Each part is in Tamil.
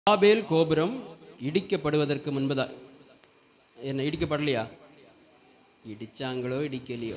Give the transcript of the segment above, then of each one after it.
பாபேல் கோபுரம் இடிக்கப்படுவதற்கு முன்பதா என்ன இடிக்கப்படலையா இடிச்சாங்களோ இடிக்கலையோ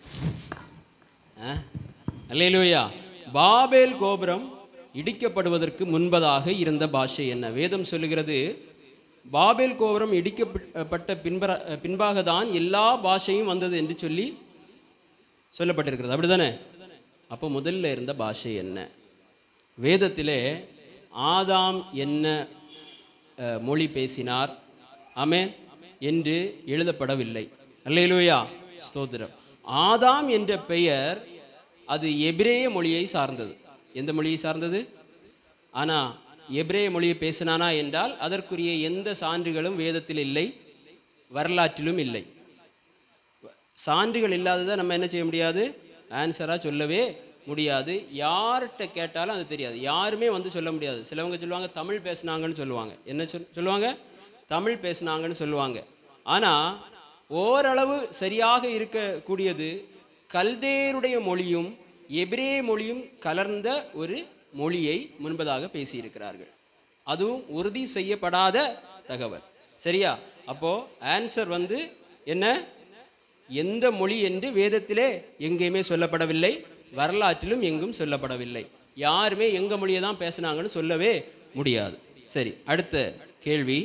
அல்லேலூயா பாபேல் கோபுரம் இடிக்கப்படுவதற்கு முன்பதாக இருந்த பாஷை என்ன வேதம் சொல்லுகிறது பாபேல் கோபுரம் இடிக்கப்பட்ட பின்பற பின்பாக தான் எல்லா பாஷையும் வந்தது என்று சொல்லி சொல்லப்பட்டிருக்கிறது அப்படிதானே அப்போ முதல்ல இருந்த பாஷை என்ன வேதத்திலே ஆதாம் என்ன அஹ், மொழி பேசினார் ஆமென் என்று எழுதப்படவில்லை அல்லேலூயா ஸ்தோத்திரம் ஆதாம் என்ற பெயர் அது எபிரேய மொழியை சார்ந்தது எந்த மொழியை சார்ந்தது ஆனா எபிரேய மொழியை பேசினானா என்றால் அதற்குரிய எந்த சான்றுகளும் வேதத்தில் இல்லை வரலாற்றிலும் இல்லை சான்றுகள் இல்லாததை நம்ம என்ன செய்ய முடியாது ஆன்சராக சொல்லவே முடியாது யார்கிட்ட கேட்டாலும் அது தெரியாது யாருமே வந்து சொல்ல முடியாது சிலவங்க சொல்லுவாங்க தமிழ் பேசுனாங்கன்னு சொல்லுவாங்க என்ன சொல் சொல்லுவாங்க தமிழ் பேசுனாங்கன்னு சொல்லுவாங்க ஆனால் ஓரளவு சரியாக இருக்கக்கூடியது கல்தேருடைய மொழியும் எபிரே மொழியும் கலர்ந்த ஒரு மொழியை முன்பதாக பேசியிருக்கிறார்கள் அதுவும் உறுதி செய்யப்படாத தகவல் சரியா அப்போ ஆன்சர் வந்து என்ன எந்த மொழி என்று வேதத்திலே எங்கேயுமே சொல்லப்படவில்லை வரலாற்றிலும் எங்கும் சொல்லப்படவில்லை யாருமே எங்க மொழியை தான் பேசுனாங்கன்னு சொல்லவே முடியாது சரி அடுத்த கேள்வி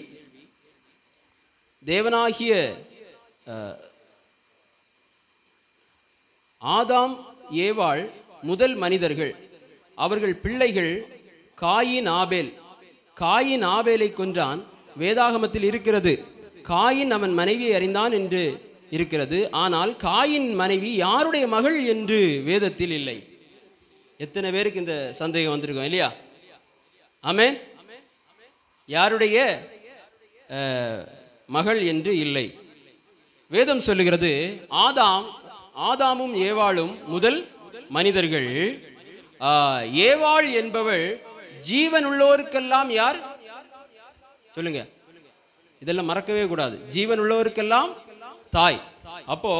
தேவனாகிய அஹ், ஆதாம் ஏவாள் முதல் மனிதர்கள் அவர்கள் பிள்ளைகள் காயின் ஆபேல் காயின் ஆபேலை கொன்றான் வேதாகமத்தில் இருக்கிறது காயின் அவன் மனைவியை அறிந்தான் என்று இருக்கிறது ஆனால் காயின் மனைவி யாருடைய மகள் என்று வேதத்தில் இல்லை எத்தனை பேருக்கு இந்த சந்தேகம் வந்திருக்கும் இல்லையா ஆமென் யாருடைய அஹ், மகள் என்று இல்லை வேதம் சொல்லுகிறது ஆதாம் ஆதாமும் ஏவாளும் முதல் மனிதர்கள் ஆ, ஏவாள் என்பவள் ஜீவன் உள்ளோருக்கெல்லாம் யார் சொல்லுங்க இதெல்லாம் மறக்கவே கூடாது ஜீவன் உள்ளவருக்கெல்லாம் தாய் அப்போ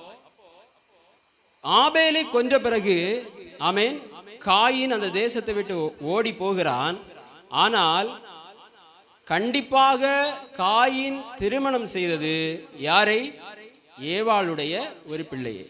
ஆபேலை கொன்ற பிறகு ஆமென் காயின் அந்த தேசத்தை விட்டு ஓடி போகிறான் ஆனால் கண்டிப்பாக காயின் திருமணம் செய்தது யாரை ஏவாளுடைய ஒரு பிள்ளையை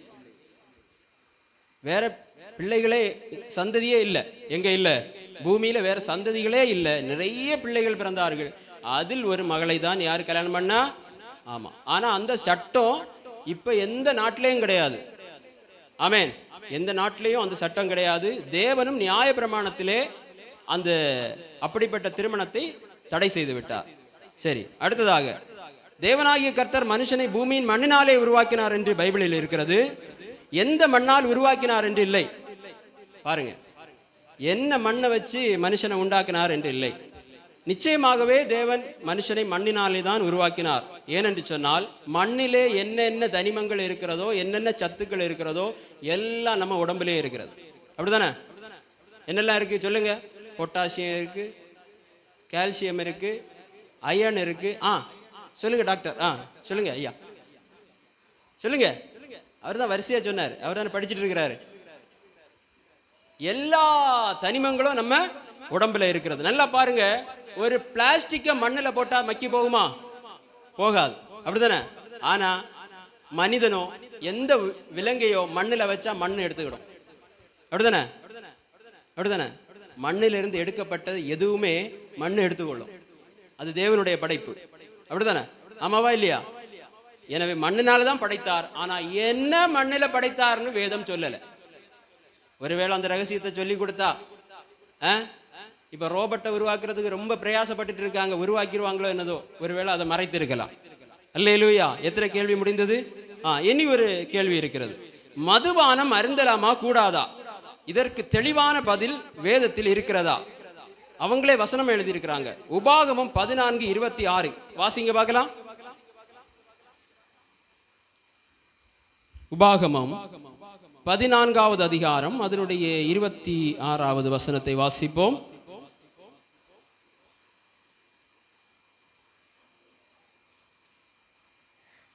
வேற பிள்ளைகளே சந்ததியே இல்லை எங்க இல்லை பூமியில வேற சந்ததிகளே இல்லை நிறைய பிள்ளைகள் பிறந்தார்கள் அதில் ஒரு மகளை தான் யார் கல்யாணம் பண்ணா ஆமா ஆனா அந்த சட்டம் இப்ப எந்த நாட்டிலையும் கிடையாது ஆமென் எந்த நாட்டிலையும் அந்த சட்டம் கிடையாது தேவனும் நியாய பிரமாணத்திலே அந்த அப்படிப்பட்ட திருமணத்தை தடை செய்து விட்டார் சரி அடுத்ததாக தேவனாகிய கர்த்தர் மனுஷனை பூமியின் மண்ணினாலே உருவாக்கினார் என்று பைபிளில் இருக்கிறது எந்த மண்ணால் உருவாக்கினார் என்று இல்லை பாருங்க என்ன மண்ணை வச்சு மனுஷனை உண்டாக்கினார் என்று இல்லை நிச்சயமாகவே தேவன் மனுஷனை மண்ணினாலே தான் உருவாக்கினார் ஏனென்று சொன்னால் மண்ணிலே என்னென்ன தனிமங்கள் இருக்கிறதோ என்னென்ன சத்துக்கள் இருக்கிறதோ எல்லாம் நம்ம உடம்புலே இருக்கிறது அப்படிதானே என்னெல்லாம் இருக்கு சொல்லுங்க பொட்டாசியம் இருக்கு கால்சியம் இருக்கு அயன் இருக்கு ஆ சொல்லுங்க டாக்டர் ஆ சொல்லுங்க ஐயா சொல்லுங்க அவர் தான் வரிசையா சொன்னார் அவர் தானே படிச்சுட்டு இருக்கிறாரு எல்லா தனிமங்களும் நம்ம உடம்புல இருக்கிறது நல்லா பாருங்க ஒரு பிளாஸ்டிக்கை மண்ணில் போட்டா மக்கி போகுமா போகாது அப்படிதானே ஆனா மனிதனோ எந்த வி- விலங்கையோ மண்ணில் வச்சா மண் எடுத்துக்கிடும் அப்படிதானே அப்படிதானே மண்ணிலிருந்து எடுக்கப்பட்டது எதுவுமே மண் எடுத்துக்கொள்ளும் அது தேவனுடைய படைப்பு அப்படிதானே ஆமாவா இல்லையா எனவே மண்ணினால தான் படைத்தார் ஆனா என்ன மண்ணில படைத்தார்னு வேதம் சொல்லல ஒருவேளை அந்த ரகசியத்தை சொல்லி கொடுத்தா ஆ? இப்ப ரோபோட்டை உருவாக்குறதுக்கு ரொம்ப பிரயாசப்பட்டுட்டு இருக்காங்க உருவாக்கிடுவாங்களோ என்னதோ ஒருவேளை அதை மறைத்திருக்கலாம் அல்லேலூயா எத்தனை கேள்வி முடிந்தது ஆ இனி ஒரு கேள்வி இருக்கிறது மதுபானம் அருந்தலாமா கூடாதா இதற்கு தெளிவான பதில் வேதத்தில் இருக்கிறதா அவங்களே வசனம் எழுதியிருக்கிறாங்க உபாகமம் பதினான்கு இருபத்தி ஆறு வாசிங்க பார்க்கலாம் உபாகமம் பதினான்காவது அதிகாரம் அதனுடைய இருபத்தி ஆறாவது வசனத்தை வாசிப்போம்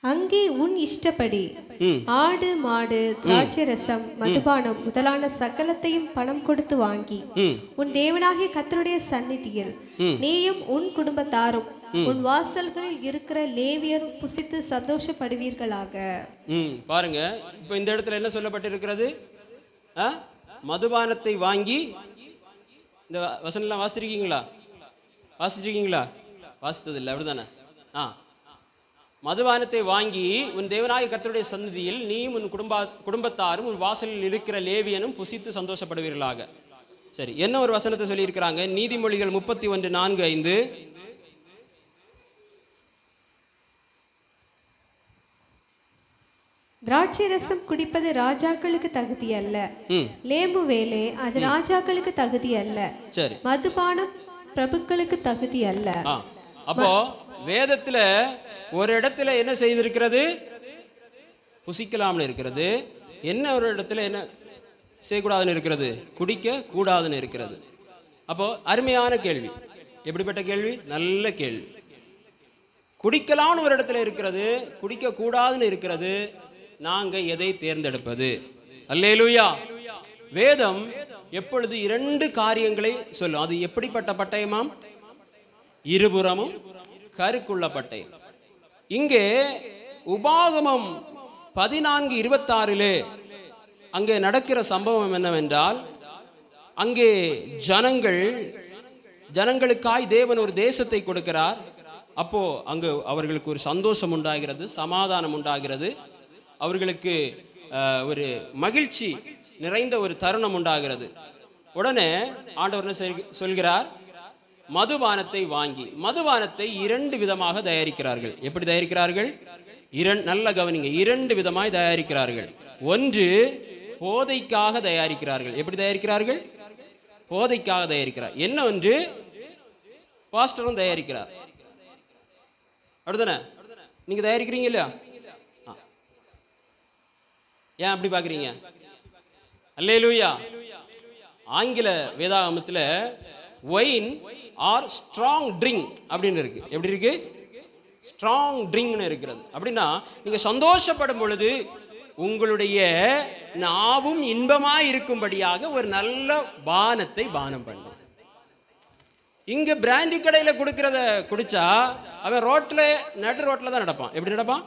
அங்கே உன் இஷ்டப்படி ம். ஆடு மாடு திராட்சை ரசம் மதுபானம் முதலான சகலத்தையும் பணம் கொடுத்து வாங்கி ம் உன் தேவனாகிய கர்த்தருடைய சந்நிதியில் நீயும் உன் குடும்பத்தாரும் உன் வாசல்களில் இருக்கிற லேவியரும் புசித்து சந்தோஷப்படுவீர்களாக ம் பாருங்க இப்போ இந்த இடத்துல என்ன சொல்லப்பட்டிருக்கிறது ஆ மதுபானத்தை வாங்கி இந்த வ- வசனம்லாம் வாசிச்சிருக்கீங்களா வாசிச்சிருக்கீங்களா வாசித்தது இல்லை அப்படிதானே ஆ மதுபானத்தை வாங்கி உன் தேவனாய கர்த்தருடைய சந்நிதியில் நீயும் உன் குடும்ப குடும்பத்தாரும் உன் வாசலில் இருக்கிற லேவியனும் புசித்து சந்தோஷப்படுவீர்களாக சரி என்ன ஒரு வசனத்தை சொல்லியிருக்கிறாங்க நீதிமொழிகள் முப்பத்தி ஒன்று நான்கு ஐந்து திராட்சை ரசம் குடிப்பது ராஜாக்களுக்கு தகுதி அல்ல ம் லேம்பு வேலை அது ராஜாக்களுக்கு தகுதி அல்ல சரி மதுபானம் பிரபுக்களுக்கு தகுதி அல்ல ஆ அப்போ வேதத்துல ஒரு இடத்துல என்ன செய்திருக்கிறது புசிக்கலாம்னு இருக்கிறது என்ன ஒரு இடத்துல என்ன செய்யக்கூடாதுன்னு இருக்கிறது குடிக்க கூடாதுன்னு இருக்கிறது அப்போ அருமையான கேள்வி எப்படிப்பட்ட கேள்வி நல்ல கேள்வி குடிக்கலாம்னு ஒரு இடத்துல இருக்கிறது குடிக்க கூடாதுன்னு இருக்கிறது நாங்க எதை தேர்ந்தெடுப்பது அல்லேலூயா வேதம் எப்பொழுது இரண்டு காரியங்களை சொல்லும் அது எப்படிப்பட்ட பட்டயமாம் இருபுறமும் கருக்குள்ள பட்டயம் இங்கே உபாகமம் பதினான்கு இருபத்தாறிலே அங்கே நடக்கிற சம்பவம் என்னவென்றால் அங்கே ஜனங்கள் ஜனங்களுக்காய் தேவன் ஒரு தேசத்தை கொடுக்கிறார் அப்போ அங்கு அவர்களுக்கு ஒரு சந்தோஷம் உண்டாகிறது சமாதானம் உண்டாகிறது அவர்களுக்கு அஹ், ஒரு மகிழ்ச்சி நிறைந்த ஒரு தருணம் உண்டாகிறது உடனே ஆண்டவர் என்ன செய்க- சொல்கிறார் மதுபானத்தை வாங்கி மதுபானத்தை இரண்டு விதமாக தயாரிக்கிறார்கள் எப்படி தயாரிக்கிறார்கள் இரண் நல்ல கவனிங்க இரண்டு விதமாய் தயாரிக்கிறார்கள் ஒன்று போதைக்காக தயாரிக்கிறார்கள் எப்படி தயாரிக்கிறார்கள் போதைக்காக தயாரிக்கிறார் என்ன ஒன்று பாஸ்டரும் தயாரிக்கிறார் அப்படிதானே நீங்க தயாரிக்கிறீங்க இல்லையா ஆ. ஏன் அப்படி பாக்குறீங்க அல்லேலூயா ஆங்கில வேதாகமத்துல ஒயின் ஆர் ஸ்ட்ராங் ட்ரிங்க் அப்படின்னு இருக்கு எப்படி இருக்கு ஸ்ட்ராங் ட்ரிங்க்னு இருக்கிறது அப்படின்னா நீங்க சந்தோஷப்படும் பொழுது உங்களுடைய நாவும் இன்பமாய் இருக்கும்படியாக ஒரு நல்ல பானத்தை பானம் பண்ணும் இங்க பிராண்டி கடையில கொடுக்கறத குடிச்சா அவன் ரோட்ல நடு ரோட்ல தான் நடப்பான் எப்படி நடப்பான்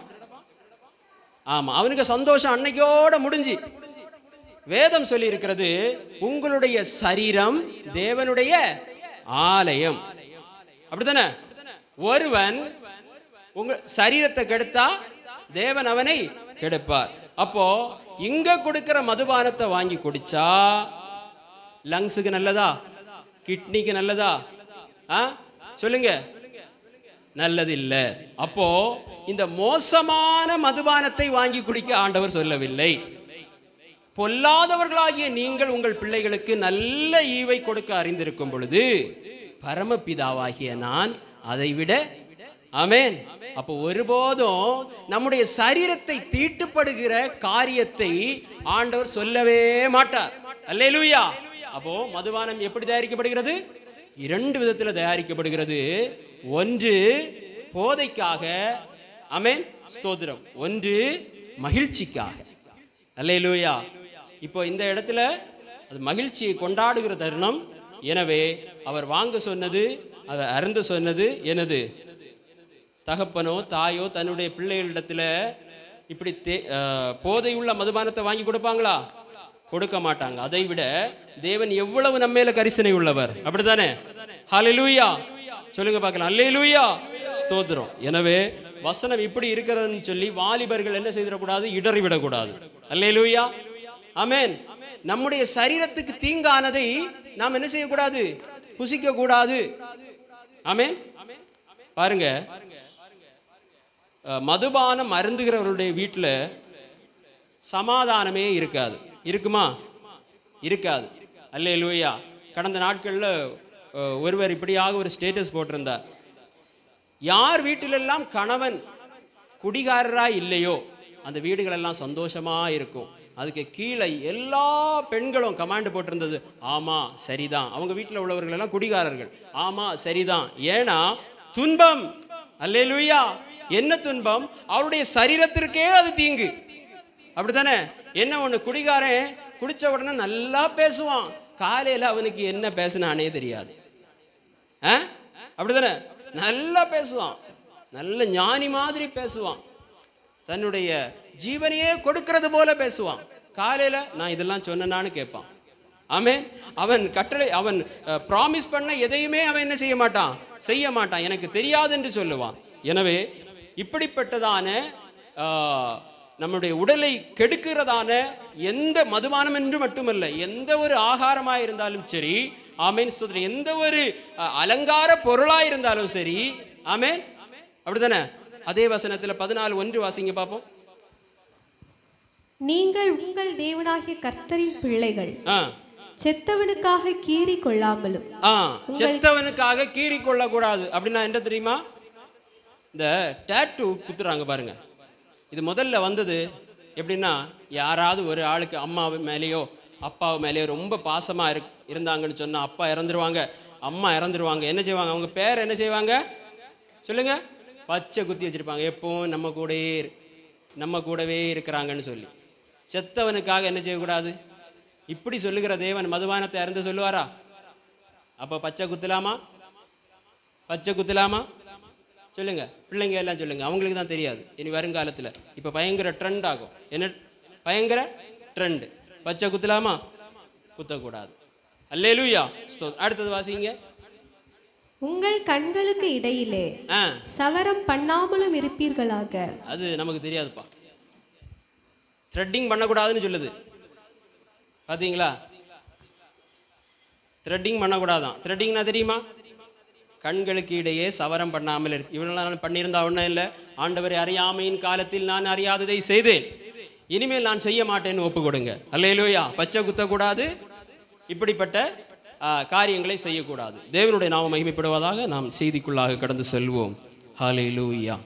ஆமா அவனுக்கு சந்தோஷம் அன்னைக்கோட முடிஞ்சு வேதம் சொல்லி இருக்கிறது உங்களுடைய சரீரம் தேவனுடைய ஆலயம் அப்படிதானே ஒருவன் உங்க சரீரத்தை கெடுத்தா தேவன் அவனை கெடுப்பார் அப்போ இங்க கொடுக்கிற மதுபானத்தை வாங்கி குடிச்சா லங்ஸுக்கு நல்லதா கிட்னிக்கு நல்லதா ஆ சொல்லுங்க நல்லது இல்ல அப்போ இந்த மோசமான மதுபானத்தை வாங்கி குடிக்க ஆண்டவர் சொல்லவில்லை பொல்லாதவர்களாகிய நீங்கள் உங்கள் பிள்ளைகளுக்கு நல்ல ஈவை கொடுக்க அறிந்திருக்கும் பொழுது பரமபிதாவாகிய நான் அதைவிட ஆமென் அப்போ ஒருபோதும் நம்முடைய சரீரத்தை தீட்டுப்படுகிற காரியத்தை ஆண்டவர் சொல்லவே மாட்டார் அல்லேலூயா அப்போ மதுபானம் எப்படி தயாரிக்கப்படுகிறது இரண்டு விதத்துல தயாரிக்கப்படுகிறது ஒன்று போதைக்காக அமேன் ஸ்தோத்திரம் ஒன்று மகிழ்ச்சிக்காக அல்லேலூயா இப்போ இந்த இடத்துல அது மகிழ்ச்சியை கொண்டாடுகிற தருணம் எனவே அவர் வாங்க சொன்னது அதை அருந்த சொன்னது எனது தகப்பனோ தாயோ தன்னுடைய பிள்ளைகளிடத்துல இப்படி தே அஹ், போதையுள்ள மதுபானத்தை வாங்கி கொடுப்பாங்களா கொடுக்க மாட்டாங்க அதை விட தேவன் எவ்வளவு நம்ம மேல கரிசனை உள்ளவர் அப்படிதானே ஹalleluya சொல்லுங்க பார்க்கலாம் அல்லேலூயா ஸ்தோத்திரம் எனவே வசனம் இப்படி இருக்கிறதுன்னு சொல்லி வாலிபர்கள் என்ன செய்திடக்கூடாது இடறி விடக்கூடாது அல்லேலூயா ஆமென் நம்முடைய சரீரத்துக்கு தீங்கானதை நாம் என்ன செய்யக்கூடாது புசிக்க கூடாது ஆமென் பாருங்க அஹ், மதுபானம் அருந்துகிறவர்களுடைய வீட்டில் சமாதானமே இருக்காது இருக்குமா இருக்காது அல்லே லூயா கடந்த நாட்களில் ஒருவர் இப்படியாக ஒரு ஸ்டேட்டஸ் போட்டிருந்தார் யார் வீட்டிலெல்லாம் கணவன் குடிகாரராய் இல்லையோ அந்த வீடுகளெல்லாம் சந்தோஷமா இருக்கும் அதுக்கு கீழே எல்லா பெண்களும் கமாண்ட் போட்டிருந்தது ஆமா சரிதான் அவங்க வீட்டில் உள்ளவர்கள் எல்லாம் குடிகாரர்கள் ஆமா சரிதான் ஏன்னா துன்பம் அல்லேலூயா என்ன துன்பம் அவருடைய சரீரத்திற்கே அது தீங்கு அப்படித்தானே என்ன ஒண்ணு குடிகாரன் குடிச்ச உடனே நல்லா பேசுவான் காலையில அவனுக்கு என்ன பேசினானே தெரியாது ஆ? அப்படிதானே நல்லா பேசுவான் நல்ல ஞானி மாதிரி பேசுவான் தன்னுடைய ஜீவனையே கொடுக்கிறது போல பேசுவான் காலையில நான் இதெல்லாம் சொன்னேனான்னு கேட்பான் ஆமென் அவன் கட்டளை அவன் ப்ராமிஸ் பண்ண எதையுமே அவன் என்ன செய்ய மாட்டான் செய்ய மாட்டான் எனக்கு தெரியாது என்று சொல்லுவான் எனவே இப்படிப்பட்டதான ஆ, நம்முடைய உடலை கெடுக்கிறதான எந்த மதுபானம் என்று மட்டுமல்ல எந்த ஒரு ஆகாரமாக இருந்தாலும் சரி ஆமேன் ஸ்தோத்திரம் எந்த ஒரு அ, அலங்கார பொருளாக இருந்தாலும் சரி ஆமேன் அப்படிதானே அதே வசனத்தில் பதினாலு ஒன்று வாசிங்க பார்ப்போம் நீங்கள் உங்கள் தேவனாகிய கர்த்தரின் பிள்ளைகள் ஆ செத்தவனுக்காக கீறி கொள்ளாமலும் ஆ செத்தவனுக்காக கீறி கொள்ளக்கூடாது அப்படின்னா என்ன தெரியுமா இந்த டேட்டு குத்துறாங்க பாருங்க இது முதல்ல வந்தது எப்படின்னா யாராவது ஒரு ஆளுக்கு அம்மா மேலேயோ அப்பா மேலேயோ ரொம்ப பாசமா இரு இருந்தாங்கன்னு சொன்னா அப்பா இறந்துருவாங்க அம்மா இறந்துருவாங்க என்ன செய்வாங்க அவங்க பேர் என்ன செய்வாங்க சொல்லுங்க பச்சை குத்தி வச்சிருப்பாங்க எப்பவும் நம்ம கூடயே இரு- நம்ம கூடவே இருக்கிறாங்கன்னு சொல்லி செத்தவனுக்காக என்ன செய்யக்கூடாது இப்படி சொல்லுகிற தேவன் மதுபானத்தை இறந்து சொல்லுவாரா அப்போ பச்சை குத்தலாமா பச்சை குத்தலாமா சொல்லுங்க பிள்ளைங்க எல்லாம் சொல்லுங்க அவங்களுக்கு தான் தெரியாது இனி வருங்காலத்தில் இப்போ பயங்கர ட்ரெண்ட் ஆகும் என்ன பயங்கர ட்ரெண்ட் பச்சை குத்தலாமா குத்தக்கூடாது அல்லேலூயா ஸ்தோ அடுத்தது வாசிங்க உங்கள் கண்களுக்கு இடையிலே ஆ சவரம் பண்ணாமலும் இருப்பீர்களாக அது நமக்கு தெரியாதுப்பா த்ரெட்டிங் பண்ணக்கூடாதுன்னு சொல்லுது பார்த்தீங்களா த்ரெட்டிங் பண்ணக்கூடாதான் த்ரெட்டிங்னா தெரியுமா கண்களுக்கு இடையே சவரம் பண்ணாமல் இருக்கு இவனால் பண்ணியிருந்தா ஒன்றும் இல்லை ஆண்டவரை அறியாமையின் காலத்தில் நான் அறியாததை செய்தேன் இனிமேல் நான் செய்ய மாட்டேன்னு ஒப்பு கொடுங்க அல்லையிலோயா பச்சை குத்தக்கூடாது இப்படிப்பட்ட ஆ, காரியங்களை செய்யக்கூடாது தேவனுடைய நாம மகிமைப்படுவதாக நாம் செய்திக்குள்ளாக கடந்து செல்வோம் ஹalleluya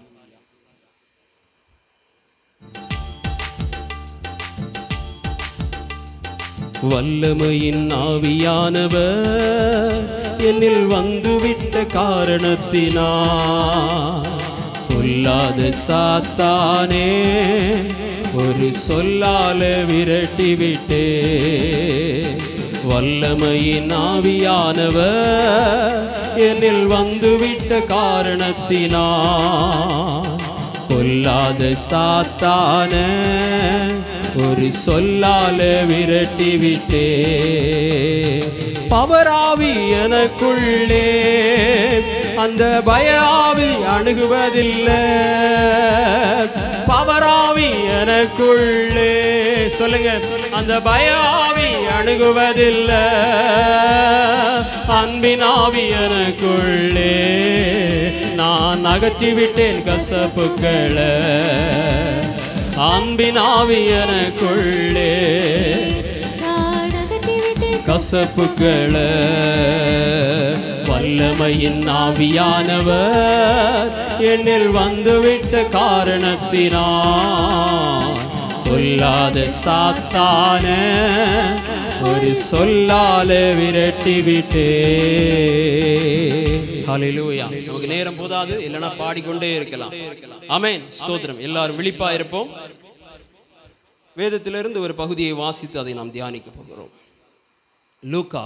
வல்லமையின் ஆவியானவர் என்னில் வந்துவிட்ட காரணத்தினா பொல்லாத சாத்தானே ஒரு சொல்லால விரட்டி விட்டே வல்லமையின் ஆவியானவர் என்னில் வந்துவிட்ட காரணத்தினா பொல்லாத சாத்தான ஒரு சொல்லால விரட்டி விட்டே பவராவி எனக்குள்ளே அந்த பயாவி அணுகுவதில்லை பவராவி எனக்குள்ளே சொல்லுங்க அந்த பயாவி அணுகுவதில்லை அன்பினாவி எனக்குள்ளே நான் அகற்றி விட்டேன் கசப்புக்களை அன்பினாவி எனக்குள்ளே கசப்புக்களை வல்லமையின் ஆவியானவர் என்னில் வந்துவிட்ட காரணத்தினா கொல்லாத சாத்தான ஒரு சொல்லால விரட்டி விட்டே ஹalleluya நமக்கு நேரம் போதாது இல்லைன்னா பாடிக்கொண்டே இருக்கலாம் ஆமென் ஸ்தோத்திரம் எல்லாரும் விழிப்பா இருப்போம் வேதத்திலிருந்து ஒரு பகுதியை வாசித்து அதை நாம் தியானிக்க போகிறோம் லூக்கா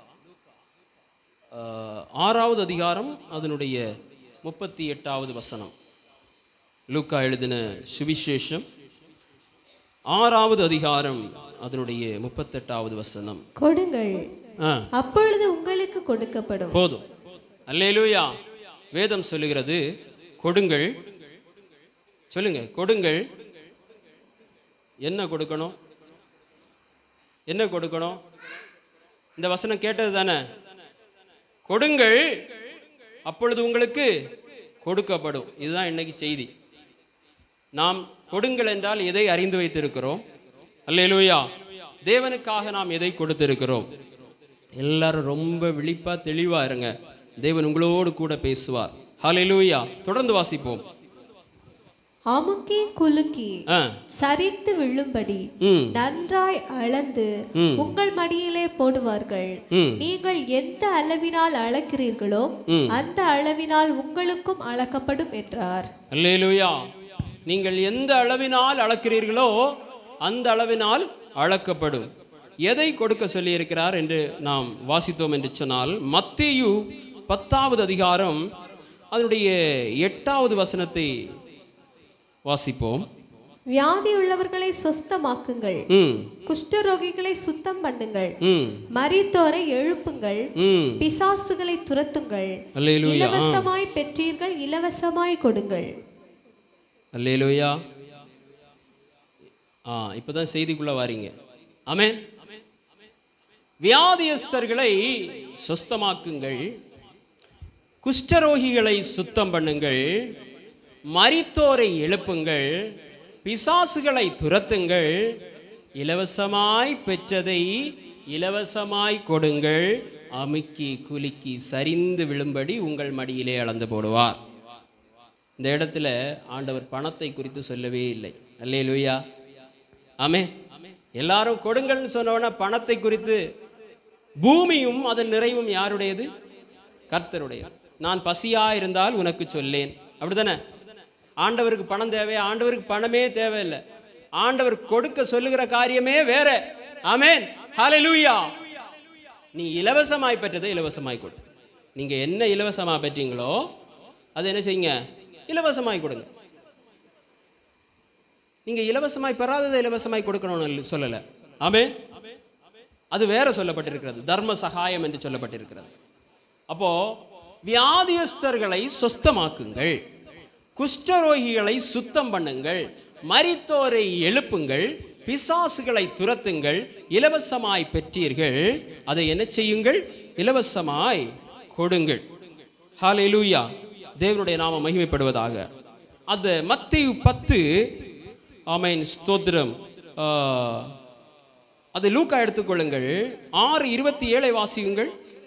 ஆஹ், ஆறாவது அதிகாரம் அதனுடைய முப்பத்தி எட்டாவது வசனம் லூக்கா எழுதின சுவிசேஷம் ஆறாவது அதிகாரம் அதனுடைய முப்பத்தெட்டாவது வசனம் கொடுங்கள் ஆ அப்பொழுது உங்களுக்கு கொடுக்கப்படும் போதும் அல்லேலூயா வேதம் சொல்லுகிறது கொடுங்கள் சொல்லுங்க கொடுங்கள் என்ன கொடுக்கணும் என்ன கொடுக்கணும் இந்த வசனம் கேட்டது தானே கொடுங்கள் அப்பொழுது உங்களுக்கு கொடுக்கப்படும் இதுதான் இன்னைக்கு செய்தி நாம் கொடுங்கள் என்றால் எதை அறிந்து வைத்திருக்கிறோம் அல்லேலூயா தேவனுக்காக நாம் எதை கொடுத்திருக்கிறோம் எல்லாரும் ரொம்ப விழிப்பா தெளிவா இருங்க தேவன் உங்களோடு கூட பேசுவார் ஹalleluya தொடர்ந்து வாசிப்போம் அமுக்கி குலுக்கி ஆ சரித்து விழும்படி ம் நன்றாய் அளந்து ம். உங்கள் மடியிலே போடுவார்கள் ம் நீங்கள் எந்த அளவினால் அளக்கிறீர்களோ ம். அந்த அளவினால் உங்களுக்கும் அளக்கப்படும் என்றார் அல்லேலூயா நீங்கள் எந்த அளவினால் அளக்கிறீர்களோ அந்த அளவினால் அளக்கப்படும் எதை கொடுக்க சொல்லியிருக்கிறார் என்று நாம் வாசித்தோம் என்று சொன்னால் மத்தேயு பத்தாவது அதிகாரம் அதனுடைய எட்டாவது வசனத்தை வாசிப்போம் வியாதி உள்ளவர்களை சொஸ்தமாக்குங்கள் ம் குஷ்டரோகிகளை சுத்தம் பண்ணுங்கள் ம் மரித்தோரை எழுப்புங்கள் ம் பிசாசுகளை துரத்துங்கள் அல்லேலூயா இலவசமாய் பெற்றீர்கள் இலவசமாய் கொடுங்கள் அல்லேலூயா ஆ இப்பதான் செய்திக்குள்ள வாரீங்க ஆமென் வியாதியஸ்தர்களை சுஸ்தமாக்குங்கள் குஷ்டரோகிகளை சுத்தம் பண்ணுங்கள் மரித்தோரை எழுப்புங்கள் பிசாசுகளை துரத்துங்கள் இலவசமாய் பெற்றதை இலவசமாய் கொடுங்கள் அமுக்கி குலுக்கி சரிந்து விழும்படி உங்கள் மடியிலே அளந்து போடுவார் இந்த இடத்துல ஆண்டவர் பணத்தை குறித்து சொல்லவே இல்லை அல்லே லூயா ஆமே எல்லாரும் கொடுங்கள்னு சொன்னோன்னா பணத்தை குறித்து பூமியும் அதன் நிறைவும் யாருடையது கர்த்தருடையது நான் பசியா இருந்தால் உனக்கு சொல்லேன் அப்படிதானே ஆண்டவருக்கு பணம் தேவை ஆண்டவருக்கு பணமே தேவையில்லை ஆண்டவர் கொடுக்க சொல்லுகிற காரியமே வேற ஆமென் ஹalleluya நீ இலவசமாய் பெற்றதை இலவசமாய் கொடு நீங்க என்ன இலவசமா பெற்றீங்களோ அதை என்ன செய்யுங்க இலவசமாய் கொடுங்க நீங்க இலவசமாய் பெறாததை இலவசமாய் கொடுக்கணும்னு சொல்லல ஆமே அது வேற சொல்லப்பட்டிருக்கிறது தர்ம சகாயம் என்று சொல்லப்பட்டிருக்கிறது அப்போ வியாதியஸ்தர்களை சொஸ்தமாக்குங்கள் குஷ்டரோகிகளை சுத்தம் பண்ணுங்கள் மரித்தோரை எழுப்புங்கள் பிசாசுகளை துரத்துங்கள் இலவசமாய் பெற்றீர்கள் அதை என்ன செய்யுங்கள் இலவசமாய் கொடுங்கள் ஹalleluya தேவனுடைய நாம மகிமைப்படுவதாக அது மத்தேயு பத்து ஆமென் ஸ்தோத்திரம் ஆ, அது லூக்கா எடுத்துக்கொள்ளுங்கள் ஆறு இருபத்தி ஏழை வாசியுங்கள்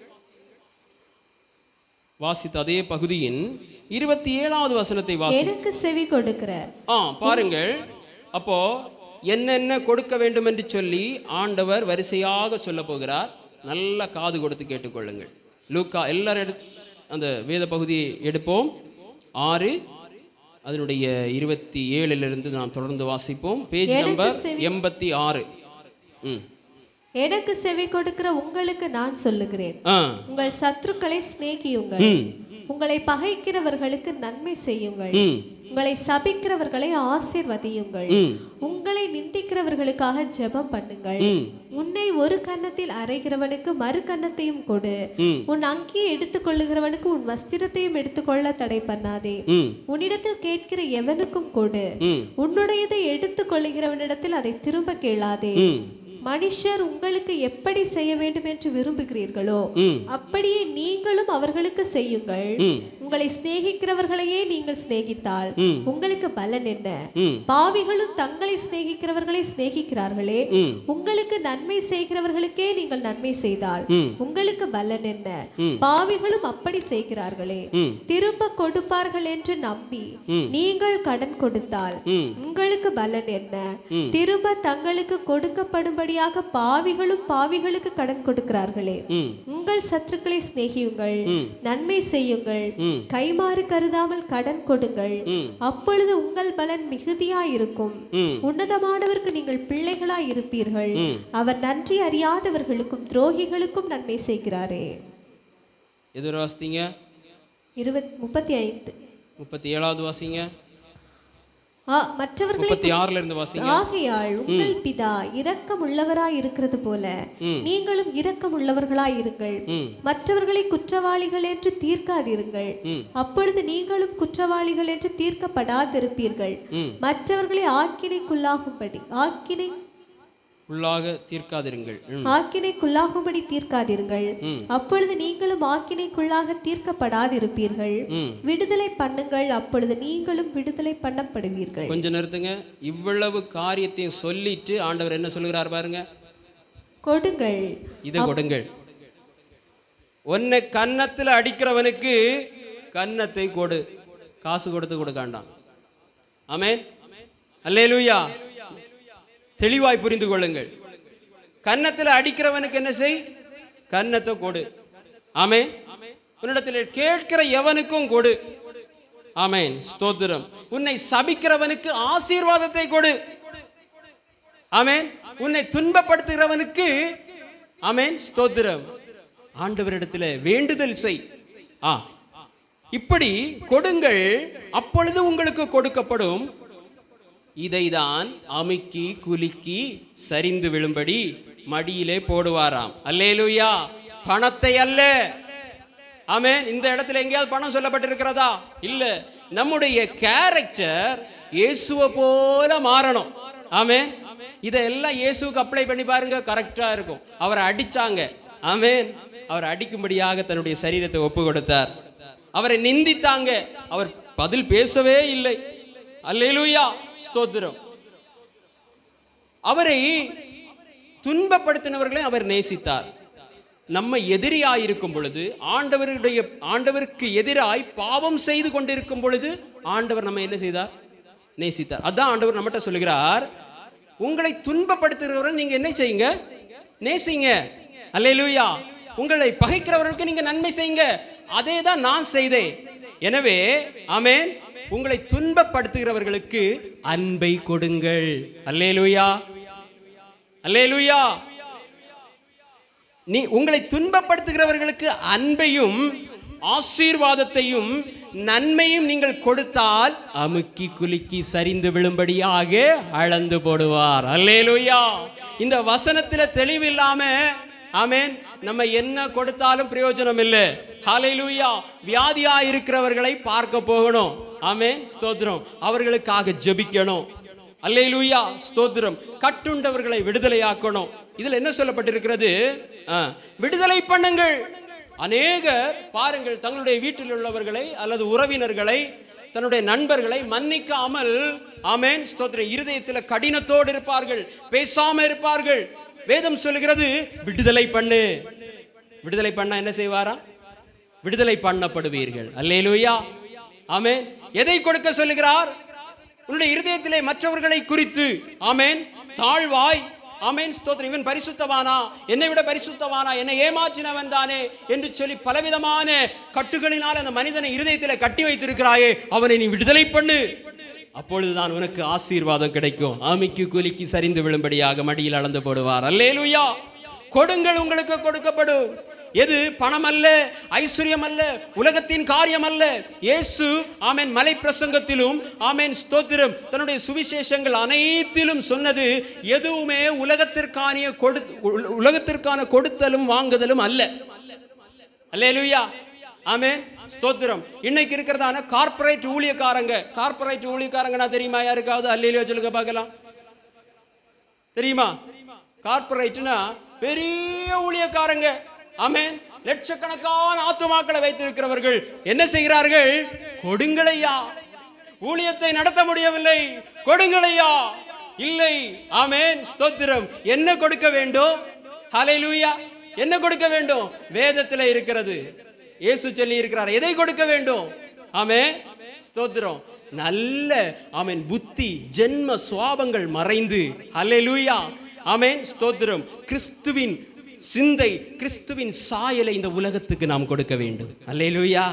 வாசித்த அதே பகுதியின் இருபத்தி ஏழாவது வசனத்தை வாசி எனக்கு செவி கொடுக்கிற ஆ பாருங்கள் அப்போ என்னென்ன கொடுக்க வேண்டும் என்று சொல்லி ஆண்டவர் வரிசையாக சொல்ல போகிறார் நல்ல காது கொடுத்து கேட்டுக்கொள்ளுங்கள் லூக்கா எல்லாரும் எடு அந்த வேத பகுதியை எடுப்போம் ஆறு அதனுடைய இருபத்தி ஏழிலிருந்து நாம் தொடர்ந்து வாசிப்போம் பேஜ் எனக்கு நம்பர் செவி- எண்பத்தி ஆறு ம் எனக்கு செவி கொடுக்கிற உங்களுக்கு நான் சொல்லுகிறேன் ஆ உங்கள் சத்துருக்களை சிநேகியுங்கள் ம் உங்களை பகைக்கிறவர்களுக்கு நன்மை செய்யுங்கள் ம் உங்களை சபிக்கிறவர்களை ஆசீர்வதியுங்கள் ம் உங்களை நிந்திக்கிறவர்களுக்காக ஜெபம் பண்ணுங்கள் ம் உன்னை ஒரு கன்னத்தில் அறைகிறவனுக்கு மறு கன்னத்தையும் கொடு ம் உன் அங்கியை எடுத்துக்கொள்ளுகிறவனுக்கு உன் வஸ்திரத்தையும் எடுத்துக்கொள்ள தடை பண்ணாதே ம் உன்னிடத்தில் கேட்கிற எவனுக்கும் கொடு ம் உன்னுடையதை எடுத்துக்கொள்ளுகிறவனிடத்தில் அதை திரும்ப கேளாதே ம் மனுஷர் உங்களுக்கு எப்படி செய்ய வேண்டும் என்று விரும்புகிறீர்களோ ம் அப்படியே நீங்களும் அவர்களுக்கு செய்யுங்கள் ம் உங்களை சிநேகிக்கிறவர்களையே நீங்கள் சிநேகித்தால் ம். உங்களுக்கு பலன் என்ன ம் பாவிகளும் தங்களை சிநேகிக்கிறவர்களை சிநேகிக்கிறார்களே ம் உங்களுக்கு நன்மை செய்கிறவர்களுக்கே நீங்கள் நன்மை செய்தால் ம் உங்களுக்கு பலன் என்ன ம். பாவிகளும் அப்படி செய்கிறார்களே ம் திரும்ப கொடுப்பார்கள் என்று நம்பி ம். நீங்கள் கடன் கொடுத்தால் ம் உங்களுக்கு பலன் என்ன ம். திரும்ப தங்களுக்கு கொடுக்கப்படும்படியாக பாவிகளும் பாவிகளுக்கு கடன் கொடுக்கிறார்களே ம் உங்கள் சத்துருக்களை சிநேகியுங்கள் ம். நன்மை செய்யுங்கள் ம். கைமாறு கருதாமல் கடன் கொடுங்கள் ம் அப்பொழுது உங்கள் பலன் மிகுதியாயிருக்கும் ம் உன்னதமானவருக்கு நீங்கள் பிள்ளைகளாய் இருப்பீர்கள் ம். அவர் நன்றி அறியாதவர்களுக்கும் துரோகிகளுக்கும் நன்மை செய்கிறாரே எது வரை வாசித்தீங்க இருபத் முப்பத்தி ஐந்து முப்பத்தி ஏழாவது வாசிங்க ஆ, மற்றவர்களை முப்பத்தி ஆறுல இருந்து வாசிங்க ஆகையால் உங்கள் பிதா இரக்கம் உள்ளவராய் இருக்கிறது போல ம். நீங்களும் இரக்கம் உள்ளவர்களாய் இருங்கள் ம் மற்றவர்களை குற்றவாளிகள் என்று தீர்க்காதீருங்கள் ம். அப்பொழுது நீங்களும் குற்றவாளிகள் என்று தீர்க்கப்படாதிருப்பீர்கள் ம் மற்றவர்களை ஆக்கினைக்குள்ளாகும்படி ஆக்கினை உள்ளாக தீர்க்காதிருங்கள் ம் ஆக்கினைக்குள்ளாகும்படி தீர்க்காதீர்கள் ம். அப்பொழுது நீங்களும் ஆக்கினைக்குள்ளாக தீர்க்கப்படாதிருப்பீர்கள் ம் விடுதலை பண்ணுங்கள் அப்பொழுது நீங்களும் விடுதலை பண்ணப்படுவீர்கள் கொஞ்சம் நிறுத்துங்க இவ்வளவு காரியத்தையும் சொல்லிட்டு ஆண்டவர் என்ன சொல்லுகிறார் பாருங்க கொடுங்கள் இதை கொடுங்கள் உன்னை கன்னத்துல அடிக்கிறவனுக்கு கன்னத்தை கொடு காசு கொடுத்து கொடுக்காண்டாம் ஆமென் அல்லேலூயா தெளிவாய் புரிந்து கொள்ளுங்கள் கன்னத்தில் அடிக்கிறவனுக்கு என்ன செய் கன்னத்தை கொடு ஆமென் உன்னிடத்தில் கேட்கிற எவனுக்கும் கொடு ஆமென் ஸ்தோத்திரம் உன்னை சபிக்கிறவனுக்கு ஆசீர்வாதத்தை கொடு ஆமென் உன்னை துன்பப்படுத்துகிறவனுக்கு ஆமென் ஸ்தோத்திரம் ஆண்டவரிடத்தில் வேண்டுதல் செய் ஆ இப்படி கொடுங்கள் அப்பொழுது உங்களுக்கு கொடுக்கப்படும் இதைதான் அமுக்கி குலுக்கி சரிந்து விழும்படி மடியிலே போடுவாராம் அல்லேலூயா பணத்தை அல்ல ஆமென் இந்த இடத்துல எங்கேயாவது பணம் சொல்லப்பட்டிருக்கிறதா இல்ல நம்முடைய கேரக்டர் இயேசுவை போல மாறணும் ஆமென் இதெல்லாம் இயேசுவுக்கு அப்ளை பண்ணி பாருங்க கரெக்டா இருக்கும் அவரை அடிச்சாங்க ஆமென் அவர் அடிக்கும்படியாக தன்னுடைய சரீரத்தை ஒப்பு கொடுத்தார் அவரை நிந்தித்தாங்க அவர் பதில் பேசவே இல்லை அல்லேலூயா ஸ்தோத்திரம் அவரை துன்பப்படுத்தினவர்களை அவர் நேசித்தார் நம்ம எதிரியாய் இருக்கும் பொழுது ஆண்டவருடைய ஆண்டவருக்கு எதிராய் பாவம் செய்து கொண்டிருக்கும் பொழுது ஆண்டவர் நம்ம என்ன செய்தார் நேசித்தார் அதான் ஆண்டவர் நம்மகிட்ட சொல்லுகிறார் உங்களை துன்பப்படுத்துகிறவர்கள் நீங்க என்ன செய்யுங்க நேசிங்க அல்லேலூயா உங்களை பகைக்கிறவர்களுக்கு நீங்க நன்மை செய்யுங்க அதே தான் நான் செய்தேன் எனவே ஆமென் உங்களை துன்பப்படுத்துகிறவர்களுக்கு அன்பை கொடுங்கள் அல்லேலூயா அல்லேலூயா நீ உங்களை துன்பப்படுத்துகிறவர்களுக்கு அன்பையும் ஆசீர்வாதத்தையும் நன்மையும் நீங்கள் கொடுத்தால் அமுக்கி குலுக்கி சரிந்து விழும்படியாக அளந்து போடுவார் அல்லேலூயா இந்த வசனத்துல தெளிவில்லாம ஆமென் நம்ம என்ன கொடுத்தாலும் பிரயோஜனம் இல்லை ஹalleluya வியாதியா இருக்கிறவர்களை பார்க்க போகணும் ஆமென் ஸ்தோத்திரம் அவர்களுக்காக ஜெபிக்கணும் அல்லேலூயா ஸ்தோத்திரம் கட்டுண்டவர்களை விடுதலையாக்கணும் இதுல என்ன சொல்லப்பட்டிருக்கிறது ஆ, விடுதலை பண்ணுங்கள் அநேகர் பாருங்கள் தங்களுடைய வீட்டில் உள்ளவர்களை அல்லது உறவினர்களை தன்னுடைய நண்பர்களை மன்னிக்காமல் ஆமென் ஸ்தோத்திரம் இருதயத்தில் கடினத்தோடு இருப்பார்கள் பேசாம இருப்பார்கள் வேதம் சொல்லுகிறது விடுதலை பண்ணு விடுதலை பண்ணா என்ன செய்வாரா விடுதலை பண்ணப்படுவீர்கள் அல்லேலூயா ஆமென் எதை கொடுக்க சொல்லுகிறார் உன்னுடைய இருதயத்திலே மற்றவர்களை குறித்து ஆமென் தாழ்வாய் ஆமென் ஸ்தோத்திரம் இவன் பரிசுத்தவானா என்னை விட பரிசுத்தவானா என்னை ஏமாற்றினவன் தானே என்று சொல்லி பலவிதமான கட்டுகளினால் அந்த மனிதனை இருதயத்தில் கட்டி வைத்திருக்கிறாயே அவனை நீ விடுதலை பண்ணு அப்பொழுதுதான் உனக்கு ஆசீர்வாதம் கிடைக்கும் ஆமிக்கு குலுக்கி சரிந்து விழும்படியாக மடியில் அளந்து போடுவார் அல்லேலூயா கொடுங்கள் உங்களுக்கு கொடுக்கப்படும் எது பணம் அல்ல ஐஸ்வர்யம் அல்ல உலகத்தின் காரியம் அல்ல இயேசு ஆமென் மலை பிரசங்கத்திலும் ஆமென் ஸ்தோத்திரம் தன்னுடைய சுவிசேஷங்கள் அனைத்திலும் சொன்னது எதுவுமே உலகத்திற்கான கொடு உல- உலகத்திற்கான கொடுத்தலும் வாங்குதலும் அல்ல அல்லேலூயா ஆமென் ஸ்தோத்திரம் இன்னைக்கு இருக்கிறதான கார்ப்பரேட் ஊழியக்காரங்க கார்ப்பரேட் ஊழியக்காரங்கன்னா தெரியுமா யாருக்காவது அல்லேலூயா சொல்லுங்க பார்க்கலாம் தெரியுமா கார்ப்பரேட்னா பெரிய ஊழியக்காரங்க ஆமென் லட்சக்கணக்கான ஆத்துமாக்களை வைத்திருக்கிறவர்கள் என்ன செய்கிறார்கள் கொடுங்களையா ஊழியத்தை நடத்த முடியவில்லை கொடுங்களையா இல்லை ஆமென் ஸ்தோத்திரம் என்ன கொடுக்க வேண்டும் ஹalleluya என்ன கொடுக்க வேண்டும் வேதத்தில் இருக்கிறது இயேசு சொல்லி இருக்கிறார் எதை கொடுக்க வேண்டும் ஆமென் ஸ்தோத்திரம் நல்ல ஆமென் புத்தி ஜென்ம சுவாபங்கள் மறைந்து ஹalleluya ஆமென் ஸ்தோத்திரம் கிறிஸ்துவின் சிந்தை கிறிஸ்துவின் சாயலை இந்த உலகத்துக்கு நாம் கொடுக்க வேண்டும் அல்லேலூயா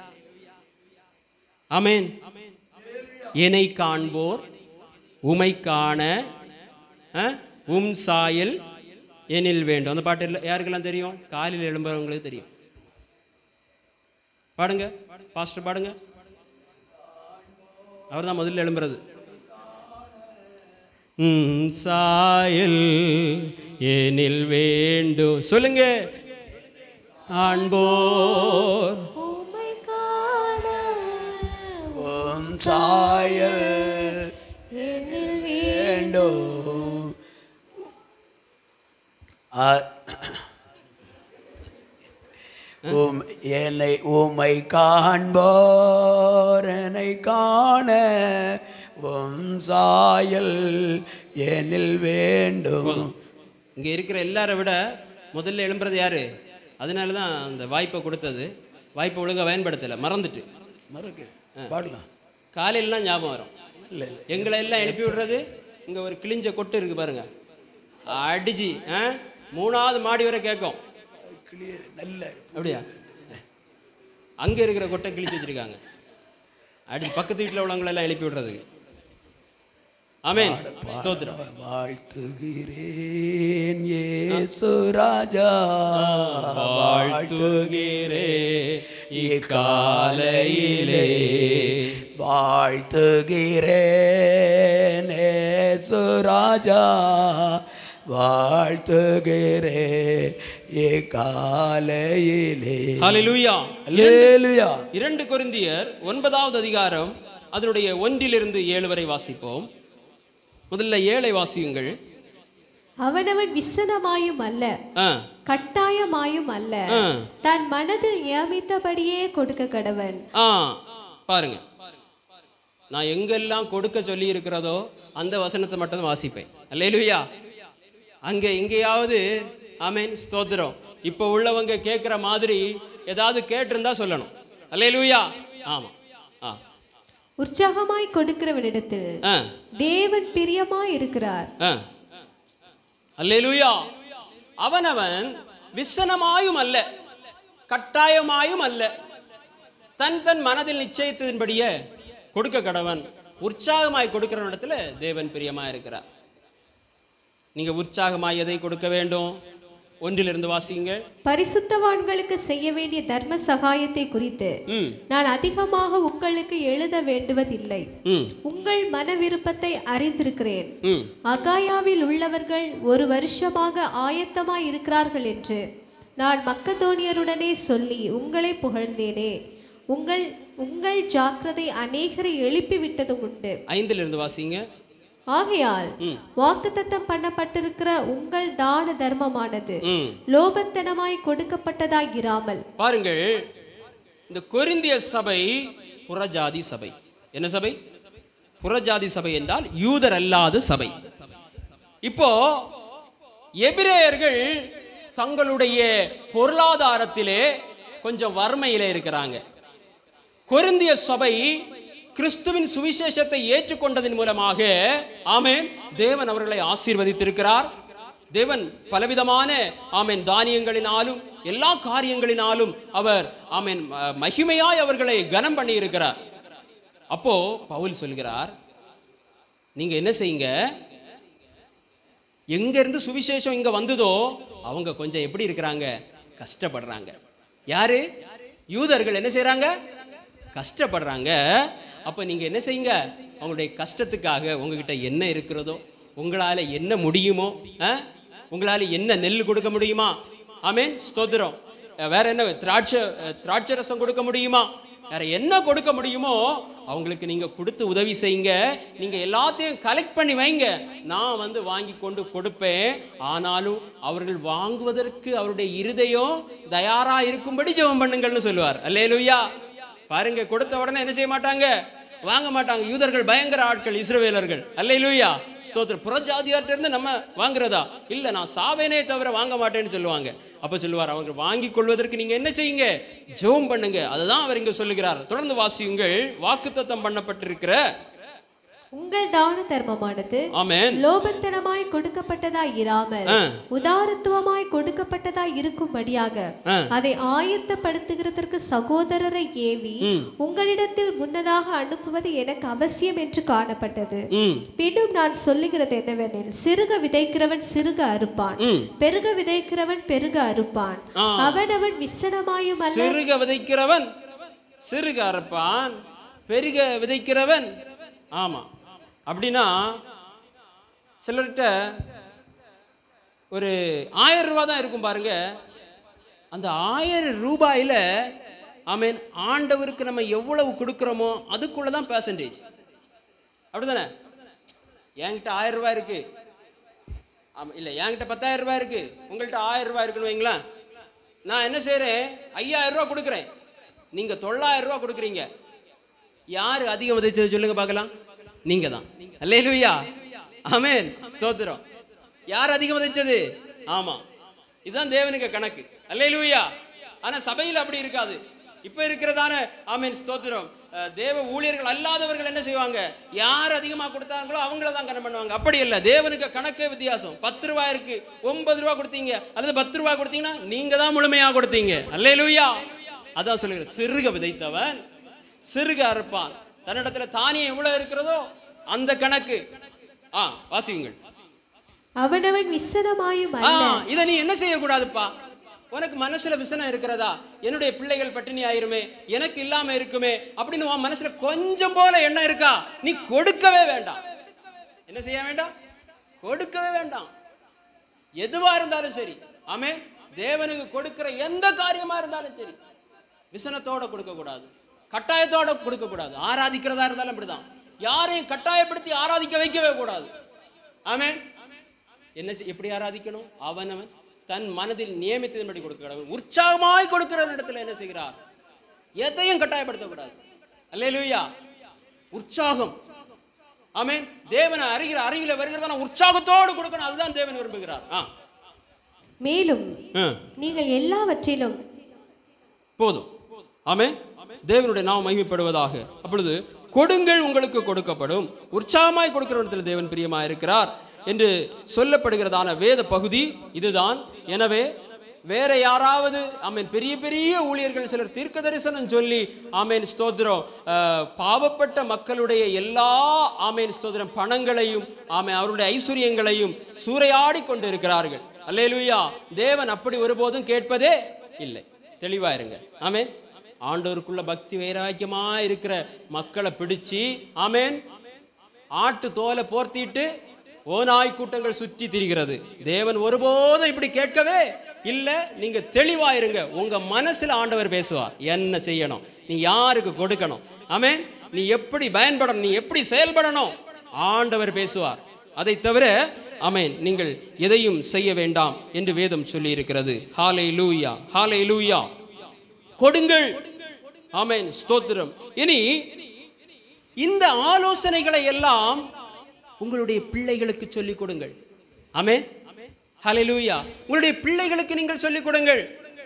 ஆமென் என்னை காண்போர் உமை காண அஹ், உம் சாயல் எனில் வேண்டும் அந்த பாட்டு இல்ல- யாருக்கெல்லாம் தெரியும் காலையில் எழும்புறவங்களுக்கு தெரியும் பாடுங்க பாஸ்டர் பாடுங்க அவர் தான் முதல்ல எழும்புறது உம் சாயல் எனில் வேண்டும் சொல்லுங்க ஆண்போர் உம்மை காண உம் சாயல் என்னில் வேண்டும் அ- உம் என்னை உமை காண்போர் என்னை காண உம் சாயல் எனில் வேண்டும் இங்க இருக்கிற எல்லாரை விட முதல்ல எழும்புறது யாரு அதனால தான் அந்த வாய்ப்பை கொடுத்தது வாய்ப்பை ஒழுங்கா பயன்படுத்தலை மறந்துட்டு மறக்கு பாடலாம் காலையிலலாம் ஞாபகம் வரும் இல்லை இல்லை எங்களை எல்லாம் எழுப்பி விடுறது இங்கே ஒரு கிழிஞ்ச கொட்டு இருக்கு பாருங்க அடிச்சு ஆ மூணாவது மாடி வரை கேட்கும் கிளியர் நல்லா இருக்கு அப்படியா அங்கே இருக்கிற கொட்டை கிழிச்சு வச்சிருக்காங்க அடி பக்கத்து வீட்டில் உள்ளவங்களை எல்லாம் எழுப்பி விடுறதுக்கு ஆமென் ஸ்தோத்திரம் வாழ்த்துகிறேன் இயேசு ராஜா வாழ்த்துகிறே இக்காலையிலே வாழ்த்துகிறேன் இயேசு ராஜா வாழ்த்துகிறேன் இக்காலையிலே ஹalleluya அல்லேலூயா இரண்டு கொரிந்தியர் ஒன்பதாவது அதிகாரம் அதனுடைய ஒன்றிலிருந்து ஏழு வரை வாசிப்போம் முதல்ல ஏழை வாசியுங்கள் அவனவன் விசனமாயும் அல்ல ஆ கட்டாயமாயும் அல்ல ஆ. தன் மனதில் நியமித்தபடியே கொடுக்க கடவன் ஆ பாருங்க நான் எங்கெல்லாம் கொடுக்க சொல்லி இருக்கிறதோ அந்த வசனத்தை மட்டும் தான் வாசிப்பேன் அல்லேலுயா அங்கே எங்கேயாவது ஆமென் ஸ்தோத்திரம் இப்போ உள்ளவங்க கேட்குற மாதிரி ஏதாவது கேட்டிருந்தா சொல்லணும் அல்லேலுயா ஆமாம் ஆ உற்சாகமாய் கொடுக்கிறவனிடத்தில் ஆ தேவன் பிரியமாய் இருக்கிறார் ஆ அல்லேலூயா அவனவன் விசனமாயும் அல்ல கட்டாயமாயும் அல்ல தன் தன் மனதில் நிச்சயித்ததின்படியே கொடுக்க கடவன் உற்சாகமாய் கொடுக்கிற இடத்துல தேவன் பிரியமா இருக்கிறார் நீங்க உற்சாகமாய் எதை கொடுக்க வேண்டும் ஒன்றிலிருந்து வாசிங்க பரிசுத்தவான்களுக்கு செய்ய வேண்டிய தர்ம சகாயத்தை குறித்து ம் நான் அதிகமாக உங்களுக்கு எழுத வேண்டுவதில்லை ம் உங்கள் மன விருப்பத்தை அறிந்திருக்கிறேன் ம் அகாயாவில் உள்ளவர்கள் ஒரு வருஷமாக ஆயத்தமாய் இருக்கிறார்கள் என்று நான் மக்கதோனியருடனே சொல்லி உங்களை புகழ்ந்தேனே உங்கள் உங்கள் ஜாக்கிரதை அநேகரை எழுப்பி விட்டதும் உண்டு ஐந்திலிருந்து வாசிங்க ஆகையால் வாக்குத்தத்தம் பண்ணப்பட்டிருக்கிற உங்கள் தான தர்மமானது ம் லோபத்தனமாய் கொடுக்கப்பட்டதாய் இராமல் பாருங்கள் இந்த கொரிந்திய சபை புறஜாதி சபை என்ன சபை புறஜாதி சபை என்றால் யூதர் அல்லாத சபை இப்போ எபிரேயர்கள் தங்களுடைய பொருளாதாரத்திலே கொஞ்சம் வறுமையிலே இருக்கிறாங்க கொரிந்திய சபை கிறிஸ்துவின் சுவிசேஷத்தை ஏற்றுக்கொண்டதன் மூலமாக ஆமென் தேவன் அவர்களை ஆசீர்வதித்திருக்கிறார் தேவன் பலவிதமான ஆமென் தானியங்களினாலும் எல்லா காரியங்களினாலும் அவர் ஆமென் ம- மகிமையாய் அவர்களை கனம் பண்ணி இருக்கிறார் அப்போ பவுல் சொல்கிறார் நீங்க என்ன செய்யுங்க எங்க இருந்து சுவிசேஷம் இங்க வந்ததோ அவங்க கொஞ்சம் எப்படி இருக்கிறாங்க கஷ்டப்படுறாங்க யாரு யூதர்கள் என்ன செய்றாங்க கஷ்டப்படுறாங்க அப்ப நீங்க என்ன செய்யுங்க அவங்களுடைய கஷ்டத்துக்காக உங்ககிட்ட என்ன இருக்கிறதோ உங்களால என்ன முடியுமோ ஆ? உங்களால என்ன நெல் கொடுக்க முடியுமா ஆமென் ஸ்தோத்திரம் அஹ் வேற என்ன திராட்சை அஹ் திராட்சை ரசம் கொடுக்க முடியுமா வேற என்ன கொடுக்க முடியுமோ அவங்களுக்கு நீங்க கொடுத்து உதவி செய்யுங்க நீங்க எல்லாத்தையும் கலெக்ட் பண்ணி வைங்க நான் வந்து வாங்கி கொண்டு கொடுப்பேன் ஆனாலும் அவர்கள் வாங்குவதற்கு அவருடைய இருதயம் தயாரா இருக்கும்படி ஜெபம் பண்ணுங்கள்னு சொல்லுவார் அல்லேலூயா பாருங்க கொடுத்த உடனே என்ன செய்ய மாட்டாங்க வாங்க மாட்டாங்க யூதர்கள் பயங்கர ஆட்கள் இஸ்ரவேலர்கள் அல்லேலூயா ஸ்தோத்திரம் புறஜாதியார்ட்ட இருந்து நம்ம வாங்குறதா இல்ல நான் சாவேனே தவிர வாங்க மாட்டேன்னு சொல்லுவாங்க அப்ப சொல்லுவார் அவங்க வாங்கி கொள்வதற்கு நீங்க என்ன செய்யுங்க ஜெபம் பண்ணுங்க அதுதான் அவர் இங்க சொல்லுகிறார் தொடர்ந்து வாசியுங்கள் வாக்குத்தத்தம் பண்ணப்பட்டிருக்கிற உங்கள் தான தர்மமானது ஆமென் லோபத்தனமாய் கொடுக்கப்பட்டதாய் இராமல் ஆ. உதாரத்துவமாய் கொடுக்கப்பட்டதாய் இருக்கும்படியாக ஆ. அதை ஆயத்தப்படுத்துகிறதற்கு சகோதரரை ஏவி உங்களிடத்தில் முன்னதாக அனுப்புவது எனக்கு அவசியம் என்று காணப்பட்டது ம் பின்னும் நான் சொல்லுகிறது என்னவெனில் சிறுக விதைக்கிறவன் சிறுக அறுப்பான் ம். பெருக விதைக்கிறவன் பெருக அறுப்பான் ஆ. அவனவன் விசனமாயும் அல்ல சிறுக விதைக்கிறவன் சிறுக அறுப்பான் பெருக விதைக்கிறவன் ஆமா அப்படின்னா சிலர்கிட்ட ஒரு ஆயிரம் ரூபாய் தான் இருக்கும் பாருங்க அந்த ஆயிரம் ரூபாயில ஆமென் ஆண்டவருக்கு நம்ம எவ்வளவு கொடுக்குறோமோ அதுக்குள்ள தான் பேர்சன்டேஜ் அப்படிதானே என்கிட்ட ஆயிரம் ரூபாய் இருக்கு ஆமா இல்ல என்கிட்ட பத்தாயிரம் ரூபாய் இருக்கு உங்கள்கிட்ட ஆயிரம் ரூபாய் இருக்குன்னு வைங்களேன் நான் என்ன செய்றேன் ஐயாயிரம் ரூபாய் கொடுக்குறேன் நீங்க தொள்ளாயிரம் ரூபாய் கொடுக்குறீங்க யாரு அதிகம் விதைச்சது சொல்லுங்க பார்க்கலாம் நீங்க தான் அல்லேலூயா ஆமென் ஸ்தோத்திரம் யார் அதிகம் விதைச்சது ஆமா இதுதான் தேவனுக்கு கணக்கு அல்லேலூயா ஆனா சபையில் அப்படி இருக்காது இப்ப இருக்கிறதான ஆமீன் ஸ்தோத்திரம் அஹ், தேவ ஊழியர்கள் அல்லாதவர்கள் என்ன செய்வாங்க யார் அதிகமா கொடுத்தாங்களோ அவங்கள தான் கணக்கு பண்ணுவாங்க அப்படி இல்லை தேவனுக்கு கணக்கே வித்தியாசம் பத்து ரூபாய் இருக்கு ஒன்பது ரூபாய் கொடுத்தீங்க அல்லது பத்து ரூபாய் கொடுத்தீங்கன்னா நீங்க தான் முழுமையா கொடுத்தீங்க அல்லேலூயா அதான் சொல்லுகிறேன் சிறுக விதைத்தவன் சிறுக அறுப்பான் தன்னிடத்துல தானியம் எவ்வளவு இருக்கிறதோ அந்த கணக்கு ஆ வாசியுங்கள் அவனவன் விசனமாயும் ஆ அல்ல இதை நீ என்ன செய்யக்கூடாதுப்பா உனக்கு மனசுல விசனம் இருக்கிறதா என்னுடைய பிள்ளைகள் பட்டினி ஆயிருமே எனக்கு இல்லாம இருக்குமே அப்படின்னு உன் மனசுல கொஞ்சம் போல எண்ணம் இருக்கா நீ கொடுக்கவே வேண்டாம் என்ன செய்ய வேண்டாம் கொடுக்கவே வேண்டாம் எதுவா இருந்தாலும் சரி ஆமே தேவனுக்கு கொடுக்கிற எந்த காரியமா இருந்தாலும் சரி விசனத்தோட கொடுக்க கூடாது கட்டாயத்தோட கொடுக்க கூடாது ஆராதிக்கிறதா இருந்தாலும் அப்படிதான் யாரையும் கட்டாயப்படுத்தி ஆராதிக்க வைக்கவே கூடாது ஆமென் என்ன செய்- எப்படி ஆராதிக்கணும் அவனவன் தன் மனதில் நியமித்ததன்படி கொடுக்க உற்சாகமாய் கொடுக்கிற இடத்துல என்ன செய்கிறார் எதையும் கட்டாயப்படுத்தக்கூடாது அல்லேலூயா உற்சாகம் ஆமென் தேவனை அறிகிற அறிவில வருகிறதான உற்சாகத்தோடு கொடுக்கணும் அதுதான் தேவன் விரும்புகிறார் ஆ மேலும் ஆ. நீங்கள் எல்லாவற்றிலும் போதும் ஆமே தேவனுடைய நாம் மகிமைப்படுவதாக அப்பொழுது கொடுங்கள் உங்களுக்கு கொடுக்கப்படும் உற்சாகமாய் கொடுக்கிற இடத்துல தேவன் பிரியமா இருக்கிறார் என்று சொல்லப்படுகிறதான வேத பகுதி இதுதான் எனவே வேற யாராவது ஆமேன் பெரிய பெரிய ஊழியர்கள் சிலர் தீர்க்க தரிசனம் சொல்லி ஆமேன் ஸ்தோத்திரம் அஹ், பாவப்பட்ட மக்களுடைய எல்லா ஆமேன் ஸ்தோத்திரம் பணங்களையும் ஆமேன் அவருடைய ஐஸ்வர்யங்களையும் சூறையாடி கொண்டிருக்கிறார்கள் அல்லேலூயா தேவன் அப்படி ஒருபோதும் கேட்பதே இல்லை தெளிவா இருங்க ஆமேன் ஆண்டவருக்குள்ள பக்தி வைராக்கியமா இருக்கிற மக்களை பிடிச்சு ஆமேன் ஆட்டு தோலை போர்த்திட்டு ஓநாய் கூட்டங்கள் சுற்றி திரிகிறது தேவன் ஒருபோதும் இப்படி கேட்கவே இல்ல நீங்க தெளிவா இருங்க உங்க மனசுல ஆண்டவர் பேசுவார் என்ன செய்யணும் நீ யாருக்கு கொடுக்கணும் ஆமென் நீ எப்படி பயன்படணும் நீ எப்படி செயல்படணும் ஆண்டவர் பேசுவார் அதை தவிர ஆமென் நீங்கள் எதையும் செய்ய வேண்டாம் என்று வேதம் சொல்லி இருக்கிறது ஹாலை லூயா ஹாலை லூயா கொடுங்கள் ஆமென் ஸ்தோத்திரம் இனி இந்த ஆலோசனைகளை எல்லாம் உங்களுடைய பிள்ளைகளுக்கு சொல்லிக் கொடுங்கள் ஆமென் ஹalleluya உங்களுடைய பிள்ளைகளுக்கு நீங்கள் சொல்லிக் கொடுங்கள்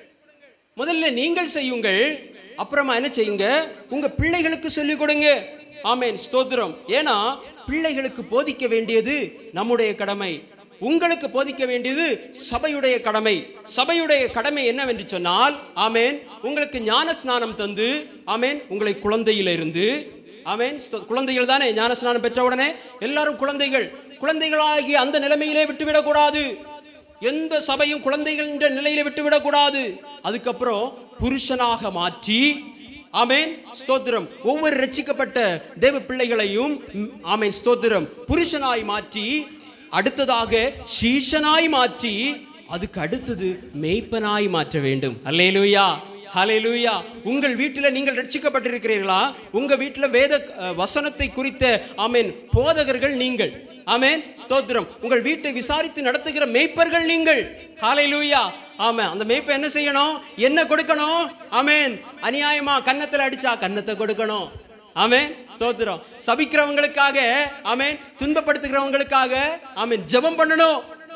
முதல்ல நீங்கள் செய்யுங்கள் அப்புறமா என்ன செய்யுங்க உங்க பிள்ளைகளுக்கு சொல்லிக் கொடுங்க ஆமென் ஸ்தோத்திரம் ஏன்னா பிள்ளைகளுக்கு போதிக்க வேண்டியது நம்முடைய கடமை உங்களுக்கு போதிக்க வேண்டியது சபையுடைய கடமை சபையுடைய கடமை என்னவென்று சொன்னால் ஆமென் உங்களுக்கு ஞான ஸ்நானம் தந்து ஆமென் உங்களை குழந்தையிலிருந்து ஆமென் ஸ்தோ- குழந்தைகள் தானே ஞான ஸ்நானம் பெற்ற உடனே எல்லாரும் குழந்தைகள் குழந்தைகளாகி அந்த நிலைமையிலே விட்டுவிடக்கூடாது எந்த சபையும் குழந்தைகள் என்ற நிலையில விட்டுவிடக்கூடாது அதுக்கப்புறம் புருஷனாக மாற்றி ஆமென் ஸ்தோத்திரம் ஒவ்வொரு ரட்சிக்கப்பட்ட தேவ பிள்ளைகளையும் ம், ஆமென் ஸ்தோத்திரம் புருஷனாய் மாற்றி அடுத்ததாக சீஷனாய் மாற்றி அதுக்கு அடுத்தது மேய்ப்பனாய் மாற்ற வேண்டும் அல்லேலூயா ஹalleluya உங்கள் வீட்டில் நீங்கள் ரட்சிக்கப்பட்டிருக்கிறீர்களா உங்க வீட்டில் வேத அஹ், வசனத்தை குறித்த ஆமென் போதகர்கள் நீங்கள் ஆமென் ஸ்தோத்திரம் உங்கள் வீட்டை விசாரித்து நடத்துகிற மேய்ப்பர்கள் நீங்கள் ஹalleluya ஆமா அந்த மேய்ப்பை என்ன செய்யணும் என்ன கொடுக்கணும் ஆமென் அநியாயமா கன்னத்துல அடிச்சா கன்னத்தை கொடுக்கணும் ஆமென் ஸ்தோத்திரம் சபிக்கிறவங்களுக்காக ஆமென் துன்பப்படுத்துகிறவங்களுக்காக ஆமென் ஜெபம் பண்ணணும்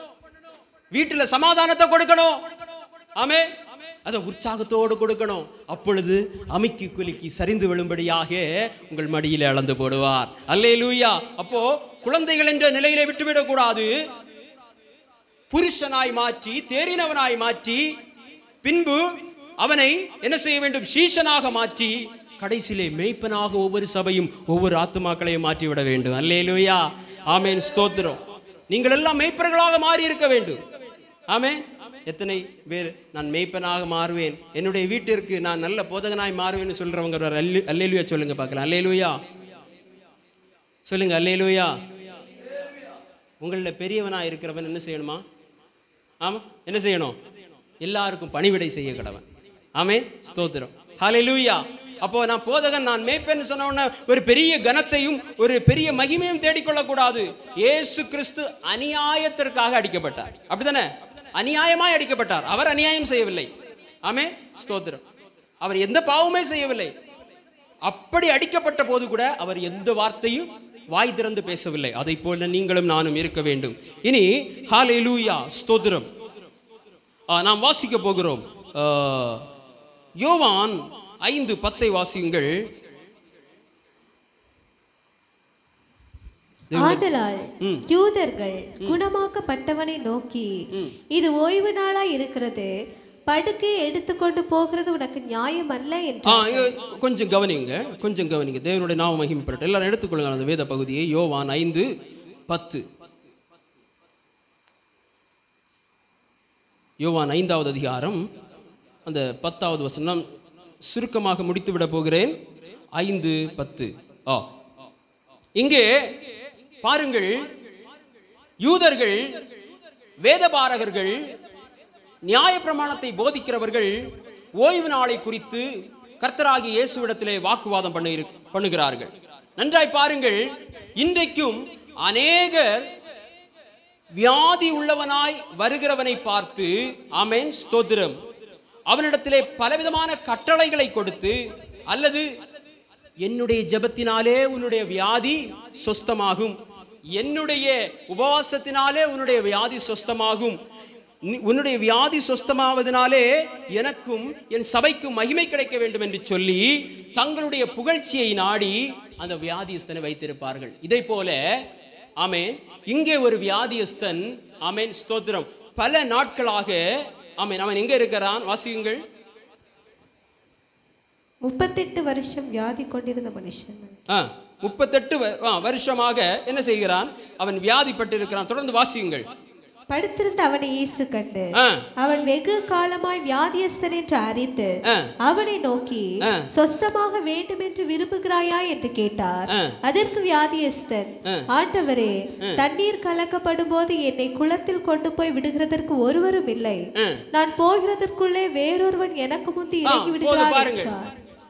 வீட்டுல சமாதானத்தை கொடுக்கணும் ஆமே அதை உற்சாகத்தோடு கொடுக்கணும் அப்பொழுது அமிக்கி குலுக்கி சரிந்து விழும்படியாக உங்கள் மடியில அளந்து போடுவார் அல்லே லூயா அப்போ குழந்தைகள் என்ற நிலையிலே விட்டுவிடக் கூடாது புருஷனாய் மாற்றி தேறினவனாய் மாற்றி பின்பு அவனை என்ன செய்ய வேண்டும் சீஷனாக மாற்றி கடைசியிலே மேய்ப்பனாக ஒவ்வொரு சபையும் ஒவ்வொரு ஆத்துமாக்களையும் மாற்றி விட வேண்டும் அல்லேலூயா ஆமேன் ஸ்தோத்திரம் நீங்கள் எல்லாம் மேய்ப்பர்களாக மாறி இருக்க வேண்டும் ஆமென் எத்தனை பேர் நான் மேய்ப்பனாக மாறுவேன் என்னுடைய வீட்டிற்கு நான் நல்ல போதகனாய் மாறுவேன்னு சொல்றவங்க ஒரு அல்லே அல்லேலூயா சொல்லுங்க பார்க்கலாம் அல்லேலூயா சொல்லுங்க அல்லேலூயா உங்களில் பெரியவனா இருக்கிறவன் என்ன செய்யணுமா ஆமா என்ன செய்யணும் எல்லாருக்கும் பணிவிடை செய்ய கடவன் ஆமென் ஸ்தோத்திரம் ஹalleluya அப்போ நான் போதகன் நான் மேய்ப்பேன்னு சொன்ன உடனே ஒரு பெரிய கனத்தையும் ஒரு பெரிய மகிமையும் தேடிக்கொள்ளக்கூடாது இயேசு கிறிஸ்து அநியாயத்திற்காக அடிக்கப்பட்டார் அப்படிதானே அநியாயமாய் அடிக்கப்பட்டார் அவர் அநியாயம் செய்யவில்லை ஆமே ஸ்தோத்திரம் அவர் எந்த பாவமே செய்யவில்லை அப்படி அடிக்கப்பட்ட போது கூட அவர் எந்த வார்த்தையும் வாய் திறந்து பேசவில்லை அதை போல நீங்களும் நானும் இருக்க வேண்டும் இனி ஹalleluya ஸ்தோத்திரம் ஆ, நாம் வாசிக்க போகிறோம் ஆ, யோவான் ஐந்து பத்தை வாசியுங்கள் ஆதலால் யூதர்கள் குணமாக்கப்பட்டவனை நோக்கி இது ஓய்வு நாளா இருக்கிறது படுக்கையை எடுத்துக்கொண்டு போகிறது உனக்கு நியாயம் அல்ல என்று ஆ இங்க கொஞ்சம் கவனிங்க கொஞ்சம் கவனிங்க தேவனுடைய நாம மகிமைப்படட்டும் எல்லாரும் எடுத்துக்கொள்ளுங்க அந்த வேத பகுதியை யோவான் ஐந்து பத்து யோவான் ஐந்தாவது அதிகாரம் அந்த பத்தாவது வசனம் சுருக்கமாக முடித்து விட போகிறேன் ஐந்து பத்து ஆ இங்கே பாருங்கள் யூதர்கள் வேதபாரகர்கள் நியாயப்பிரமாணத்தை போதிக்கிறவர்கள் ஓய்வு நாளை குறித்து கர்த்தராகிய இயேசுவிடத்திலே வாக்குவாதம் பண்ண இரு- பண்ணுகிறார்கள் நன்றாய் பாருங்கள் இன்றைக்கும் அநேகர் வியாதி உள்ளவனாய் வருகிறவனை பார்த்து ஆமென் ஸ்தோத்திரம் அவனிடத்திலே பலவிதமான கட்டளைகளை கொடுத்து அல்லது என்னுடைய ஜெபத்தினாலே உன்னுடைய வியாதி சொஸ்தமாகும் என்னுடைய உபவாசத்தினாலே உன்னுடைய வியாதி சொஸ்தமாகும் நீ- உன்னுடைய வியாதி சொஸ்தமாவதனாலே எனக்கும் என் சபைக்கும் மகிமை கிடைக்க வேண்டும் என்று சொல்லி தங்களுடைய புகழ்ச்சியை நாடி அந்த வியாதிஸ்தனை வைத்திருப்பார்கள் இதை போல ஆமென் இங்கே ஒரு வியாதியஸ்தன் ஆமென் ஸ்தோத்திரம் பல நாட்களாக ஆமென் அவன் எங்க இருக்கிறான் வாசியுங்கள் முப்பத்தெட்டு வருஷம் வியாதி கொண்டிருந்த மனுஷன் ஆ முப்பத்தெட்டு வ- ஆ, வருஷமாக என்ன செய்கிறான் அவன் வியாதிப்பட்டு இருக்கிறான் தொடர்ந்து வாசியுங்கள் படுத்திருந்த அவனை இயேசு கண்டு ஆ அவன் வெகு காலமாய் வியாதியஸ்தன் என்று அறிந்து ஆ. அவனை நோக்கி ஆ. சொஸ்தமாக வேண்டும் என்று விரும்புகிறாயா என்று கேட்டார் ஆ. அதற்கு வியாதியஸ்தன் ஆண்டவரே தண்ணீர் கலக்கப்படும் போது என்னை குளத்தில் கொண்டு போய் விடுகிறதற்கு ஒருவரும் இல்லை ஆ. நான் போகிறதற்குள்ளே வேறொருவன் எனக்கு முந்தி ஆ, இறங்கி போதும் விடுகிறான் பாருங்க. என்றார்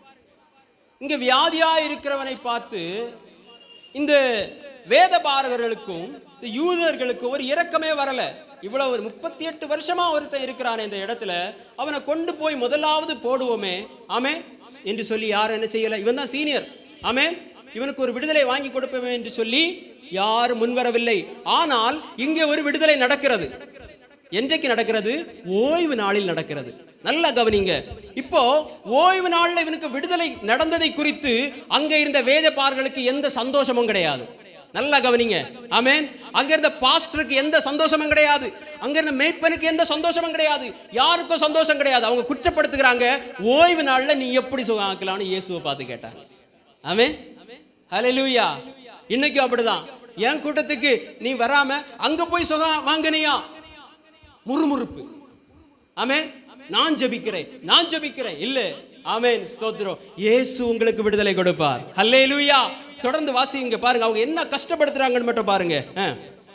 இங்க வியாதியா இருக்கிறவனை பார்த்து இந்த வேத பாரகர்களுக்கும் இந்த யூதர்களுக்கும் ஒரு இரக்கமே வரல இவ்வளவு ஒரு முப்பத்தி எட்டு வருஷமா ஒருத்தன் இருக்கிறான் இந்த இடத்துல அவனை கொண்டு போய் முதலாவது போடுவோமே ஆமே என்று சொல்லி யாரும் என்ன செய்யல இவன் தான் சீனியர் ஆமே இவனுக்கு ஒரு விடுதலை வாங்கி கொடுப்போமே என்று சொல்லி யாரும் முன்வரவில்லை ஆனால் இங்கே ஒரு விடுதலை நடக்கிறது என்றைக்கு நடக்கிறது ஓய்வு நாளில் நடக்கிறது நல்லா கவனிங்க இப்போ ஓய்வு நாள்ல இவனுக்கு விடுதலை நடந்ததை குறித்து அங்க இருந்த வேதப்பார்களுக்கு எந்த சந்தோஷமும் கிடையாது நல்லா கவனிங்க ஆமென் அங்க இருந்த பாஸ்டருக்கு எந்த சந்தோஷமும் கிடையாது அங்க இருந்த மேய்ப்பனுக்கு எந்த சந்தோஷமும் கிடையாது யாருக்கும் சந்தோஷம் கிடையாது அவங்க குற்றப்படுத்துகிறாங்க ஓய்வு நாள்ல நீ எப்படி சுகம் ஆக்கலாம்னு இயேசுவை பார்த்து கேட்டாங்க ஆமென் ஹalleluya இன்னைக்கும் அப்படிதான் என் கூட்டத்துக்கு நீ வராம அங்க போய் சுகம் வாங்கினியா முறுமுறுப்பு ஆமென் நான் ஜெபிக்கிறேன் நான் ஜெபிக்கிறேன் இல்ல ஆமென் ஸ்தோத்திரம் இயேசு உங்களுக்கு விடுதலை கொடுப்பார் ஹல்லேலூயா தொடர்ந்து வாசிங்க பாருங்க அவங்க என்ன கஷ்டப்படுத்துறாங்கன்னு மட்டும் பாருங்க ஆ.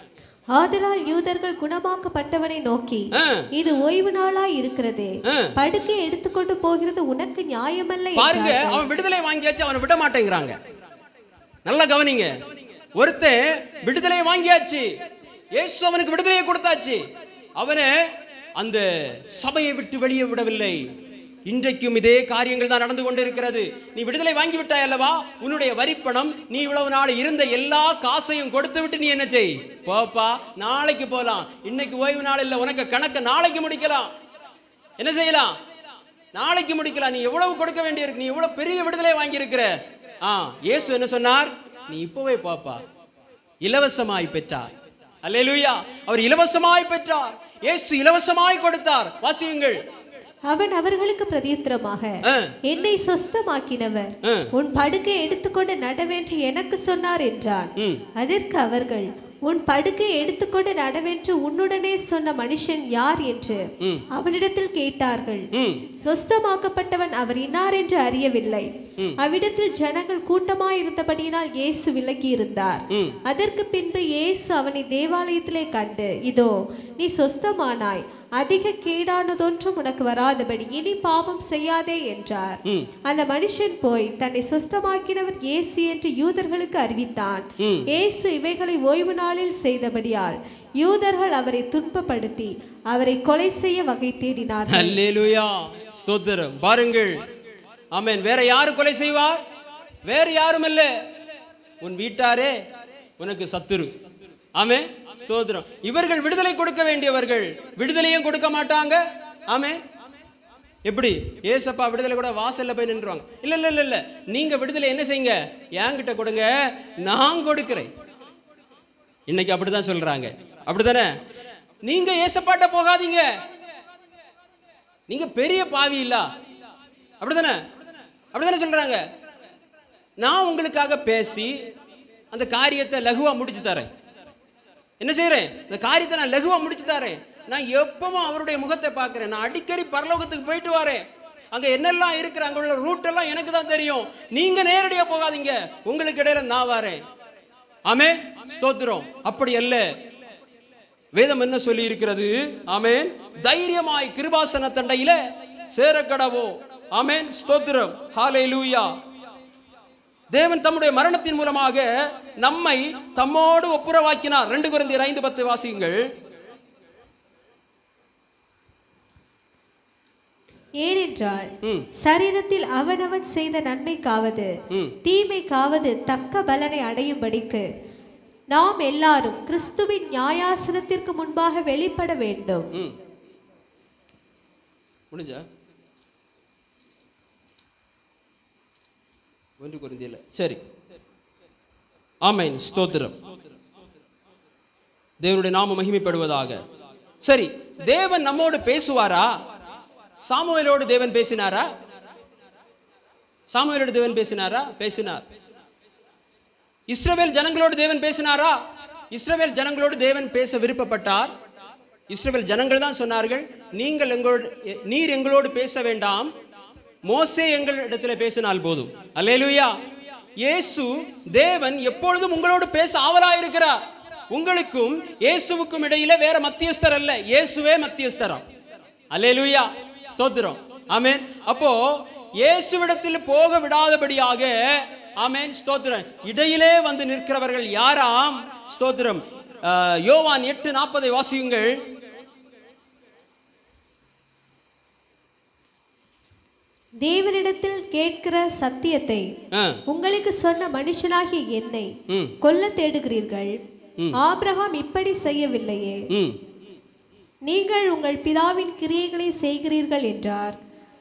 ஆதலால் யூதர்கள் குணமாக்கப்பட்டவனை நோக்கி ஆ. இது ஓய்வு நாளாய் இருக்கிறதே ஆ. படுக்கை எடுத்துக்கொண்டு போகிறது உனக்கு நியாயமல்ல பாருங்க என்றார்கள். அவன் விடுதலை வாங்கியாச்சு அவனை விட மாட்டேங்கிறாங்க நல்லா கவனிங்க ஒருத்தன் விடுதலை வாங்கியாச்சு இயேசு அவனுக்கு விடுதலையை கொடுத்தாச்சு அவனை அந்த சபையை விட்டு வெளியே விடவில்லை இன்றைக்கும் இதே காரியங்கள் தான் நடந்து கொண்டிருக்கிறது நீ விடுதலை வாங்கி விட்டாய் அல்லவா உன்னுடைய வரிப்பணம் நீ இவ்வளவு நாள் இருந்த எல்லா காசையும் கொடுத்து விட்டு நீ என்ன செய் போப்பா நாளைக்கு போலாம் இன்னைக்கு ஓய்வு நாள் இல்லை உனக்கு கணக்க நாளைக்கு முடிக்கலாம் என்ன செய்யலாம் நாளைக்கு முடிக்கலாம் நீ எவ்வளவு கொடுக்க வேண்டியிருக்கு நீ எவ்வளவு பெரிய விடுதலை வாங்கி இருக்கிற ஆ இயேசு என்ன சொன்னார் நீ இப்பவே பாப்பா இலவசமாய் பெற்றார் அல்லேலூயா அவர் இலவசமாய் பெற்றார் இயேசு இலவசமாய் கொடுத்தார் வாசியுங்கள் அவன் அவர்களுக்கு பிரதியுத்தரமாக ஆ. என்னை சொஸ்தமாக்கினவர் ஆ. உன் படுக்கை எடுத்துக்கொண்டு நடவென்று எனக்கு சொன்னார் என்றான் அதற்கு அவர்கள் உன் படுக்கை எடுத்துக்கொண்டு நடவென்று உன்னுடனே சொன்ன மனுஷன் யார் என்று அவனிடத்தில் கேட்டார்கள் ம் சொஸ்தமாக்கப்பட்டவன் அவர் இன்னார் என்று அறியவில்லை அவ்விடத்தில் ஜனங்கள் கூட்டமாயிருந்தபடியினால் இயேசு விலகி இருந்தார் அதற்கு பின்பு இயேசு அவனை தேவாலயத்திலே கண்டு இதோ நீ சொஸ்தமானாய் அதிக கேடானதொன்றும் உனக்கு வராதபடி இனி பாவம் செய்யாதே என்றார் அந்த மனுஷன் போய் தன்னை சொஸ்தமாக்கினவர் இயேசு என்று யூதர்களுக்கு அறிவித்தான் இயேசு இவைகளை ஓய்வு நாளில் செய்தபடியால் யூதர்கள் அவரை துன்பப்படுத்தி அவரை கொலை செய்ய வகை தேடினார்கள் அல்லேலூயா ஸ்தோத்திரம் பாருங்கள் ஆமென் வேற யாரு கொலை செய்வார் வேற யாரும் இல்ல உன் வீட்டாரே உனக்கு சத்துரு ஆமே ஸ்தோத்திரம் இவர்கள் விடுதலை கொடுக்க வேண்டியவர்கள் விடுதலையும் கொடுக்க மாட்டாங்க ஆமே எப்படி ஏசப்பா விடுதலை கூட வாசல்ல போய் நின்றுவாங்க இல்ல இல்ல இல்ல இல்ல நீங்க விடுதலை என்ன செய்யுங்க என்கிட்ட கொடுங்க நான் கொடுக்கிறேன் இன்னைக்கு அப்படிதான் சொல்றாங்க அப்படிதானே நீங்க ஏசப்பாட்ட போகாதீங்க நீங்க பெரிய பாவி இல்ல அப்படிதானே அப்படிதானே சொல்றாங்க நான் உங்களுக்காக பேசி அந்த காரியத்தை லகுவா முடிச்சு தரேன் என்ன செய்றேன் இந்த காரியத்தை நான் லகுவா முடிச்சு தரேன் நான் எப்பவும் அவருடைய முகத்தை பார்க்கிறேன் நான் அடிக்கடி பரலோகத்துக்கு போயிட்டு வரேன் அங்க என்னெல்லாம் இருக்கிற அங்க உள்ள ரூட் எல்லாம் எனக்கு தான் தெரியும் நீங்க நேரடியா போகாதீங்க உங்களுக்கு இடையில நான் வரேன் ஆமே ஸ்தோத்திரம் அப்படி அல்ல வேதம் என்ன சொல்லி இருக்கிறது ஆமென் தைரியமாய் கிருபாசன தண்டையில சேரக்கடவோ ஆமென் ஸ்தோத்திரம் ஹalleluya தேவன் தம்முடைய மரணத்தின் மூலமாக நம்மை தம்மோடு ஒப்புரவாக்கினார் ரெண்டு குருந்தியர் ஐந்து பத்து வாசியுங்கள் ஏனென்றால் ம். சரீரத்தில் அவனவன் செய்த நன்மைக்காவது ம். தீமைக்காவது தக்க பலனை அடையும்படிக்கு நாம் எல்லாரும் கிறிஸ்துவின் நியாயாசனத்திற்கு முன்பாக வெளிப்பட வேண்டும் ம் முடிஞ்சா ஒன்று குருந்தியில சரி ஆமென் ஸ்தோத்திரம் தேவனுடைய நாம மகிமைப்படுவதாக சரி தேவன் நம்மோடு பேசுவாரா சாமுவேலோடு தேவன் பேசினாரா சாமுவேலோடு தேவன் பேசினாரா பேசினார் இஸ்ரவேல் ஜனங்களோடு தேவன் பேசினாரா இஸ்ரவேல் ஜனங்களோடு தேவன் பேச விருப்பப்பட்டார் இஸ்ரவேல் ஜனங்கள் தான் சொன்னார்கள் நீங்கள் எங்களோடு நீர் எங்களோடு பேச வேண்டாம் மோசே எங்களிடத்துல பேசினால் போதும் அல்லேலூயா இயேசு தேவன் எப்பொழுதும் உங்களோடு பேச ஆவலாயிருக்கிறார் உங்களுக்கும் இயேசுவுக்கும் இடையில வேற மத்தியஸ்தர் அல்ல இயேசுவே மத்தியஸ்தரம் அல்லேலூயா ஸ்தோத்திரம் ஆமென் அப்போ இயேசுவிடத்தில் போக விடாதபடியாக ஆமென் ஸ்தோத்திரம் இடையிலே வந்து நிற்கிறவர்கள் யாராம் ஸ்தோத்திரம் ஆஹ், யோவான் எட்டு நாற்பதை வாசியுங்கள் தேவனிடத்தில் கேட்கிற சத்தியத்தை ஆ, உங்களுக்கு சொன்ன மனுஷனாகிய என்னை ம். கொல்ல தேடுகிறீர்கள் ஆபிரகாம் இப்படி செய்யவில்லையே ம் நீங்கள் உங்கள் பிதாவின் கிரியைகளை செய்கிறீர்கள் என்றார்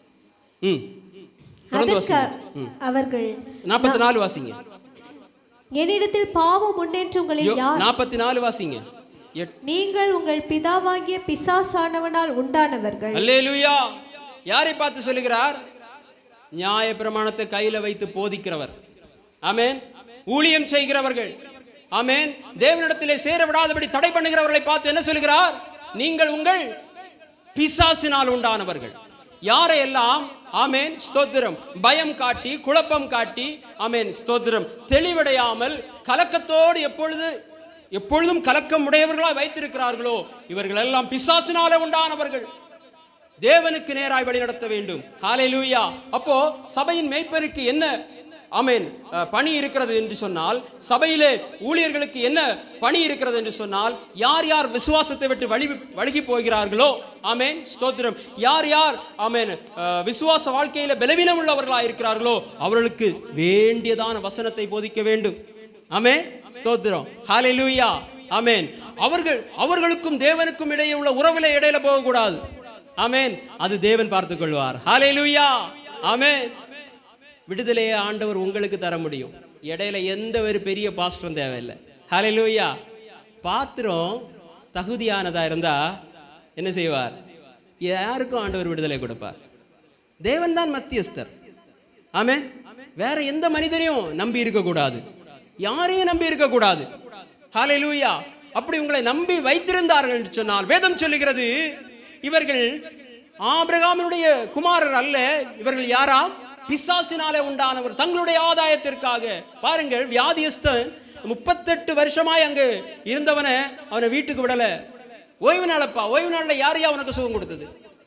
ம் தொடர்ந்து அதற்கு வாசிங்க அவர்கள் நாற்பத்தி நாலு வாசிங்க என்னிடத்தில் பாவம் உண்டென்று உங்களில் யார் நாற்பத்தி நாலு வாசிங்க எட் நீங்கள் உங்கள் பிதாவாகிய பிசாசானவனால் உண்டானவர்கள் அல்லேலூயா யாரை பார்த்து சொல்லுகிறார் நியாய பிரமாணத்தை கையில வைத்து போதிக்கிறவர் ஆமென் ஊழியம் செய்கிறவர்கள் ஆமென் தேவனிடத்திலே சேர விடாதபடி தடை பண்ணுகிறவர்களை பார்த்து என்ன சொல்லுகிறார் நீங்கள் உங்கள் பிசாசினால் உண்டானவர்கள் யாரையெல்லாம் ஆமென் ஸ்தோத்திரம் பயம் காட்டி குழப்பம் காட்டி ஆமென் ஸ்தோத்திரம் தெளிவடையாமல் கலக்கத்தோடு எப்பொழுது எப்பொழுதும் கலக்கம் உடையவர்களாய் வைத்திருக்கிறார்களோ இவர்கள் எல்லாம் பிசாசினாலே உண்டானவர்கள் தேவனுக்கு நேராய் வழி நடத்த வேண்டும் ஹalleluya அப்போ சபையின் மேய்ப்பருக்கு என்ன ஆமென் அஹ், பணி இருக்கிறது என்று சொன்னால் சபையிலே ஊழியர்களுக்கு என்ன பணி இருக்கிறது என்று சொன்னால் யார் யார் விசுவாசத்தை விட்டு வழி வழுகி போகிறார்களோ ஆமென் ஸ்தோத்திரம் யார் யார் ஆமென் அஹ், விசுவாச வாழ்க்கையில பலவீனம் உள்ளவர்களாக இருக்கிறார்களோ அவர்களுக்கு வேண்டியதான வசனத்தை போதிக்க வேண்டும் ஆமென் ஸ்தோத்திரம் ஹalleluya ஆமென் அவர்கள் அவர்களுக்கும் தேவனுக்கும் இடையே உள்ள உறவுல இடையில போகக்கூடாது ஆமென் அது தேவன் பார்த்துக் கொள்வார் ஹalleluya ஆமென் விடுதலையை ஆண்டவர் உங்களுக்கு தர முடியும் இடையில எந்த ஒரு பெரிய பாஸ்டரும் தேவையில்லை ஹalleluya பாத்திரம் தகுதியானதா இருந்தா என்ன செய்வார் யாருக்கும் ஆண்டவர் விடுதலை கொடுப்பார் தேவன் தான் மத்தியஸ்தர் ஆமென் வேற எந்த மனிதனையும் நம்பி இருக்க கூடாது யாரையும் நம்பி இருக்க கூடாது ஹalleluya அப்படி உங்களை நம்பி வைத்திருந்தார்கள் என்று சொன்னால் வேதம் சொல்லுகிறது இவர்கள் ஆபிரகாமினுடைய குமாரர் அல்ல இவர்கள் யாரா பிசாசினாலே உண்டானவர் தங்களுடைய ஆதாயத்திற்காக பாருங்கள் வியாதியஸ்தன் முப்பத்தெட்டு வருஷமாய் அங்கு இருந்தவனை அவனை வீட்டுக்கு விடல ஓய்வு நாளப்பா ஓய்வு நாள்ல யாரையா உனக்கு சுகம் கொடுத்தது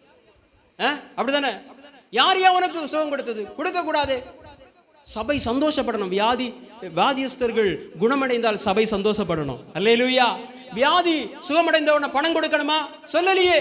ஆ? அப்படிதானே யார் யா உனக்கு சுகம் கொடுத்தது கொடுக்க கூடாது சபை சந்தோஷப்படணும் வியாதி வியாதியஸ்தர்கள் குணமடைந்தால் சபை சந்தோஷப்படணும் அல்லேலூயா வியாதி சுகமடைந்தவன பணம் கொடுக்கணுமா சொல்லலையே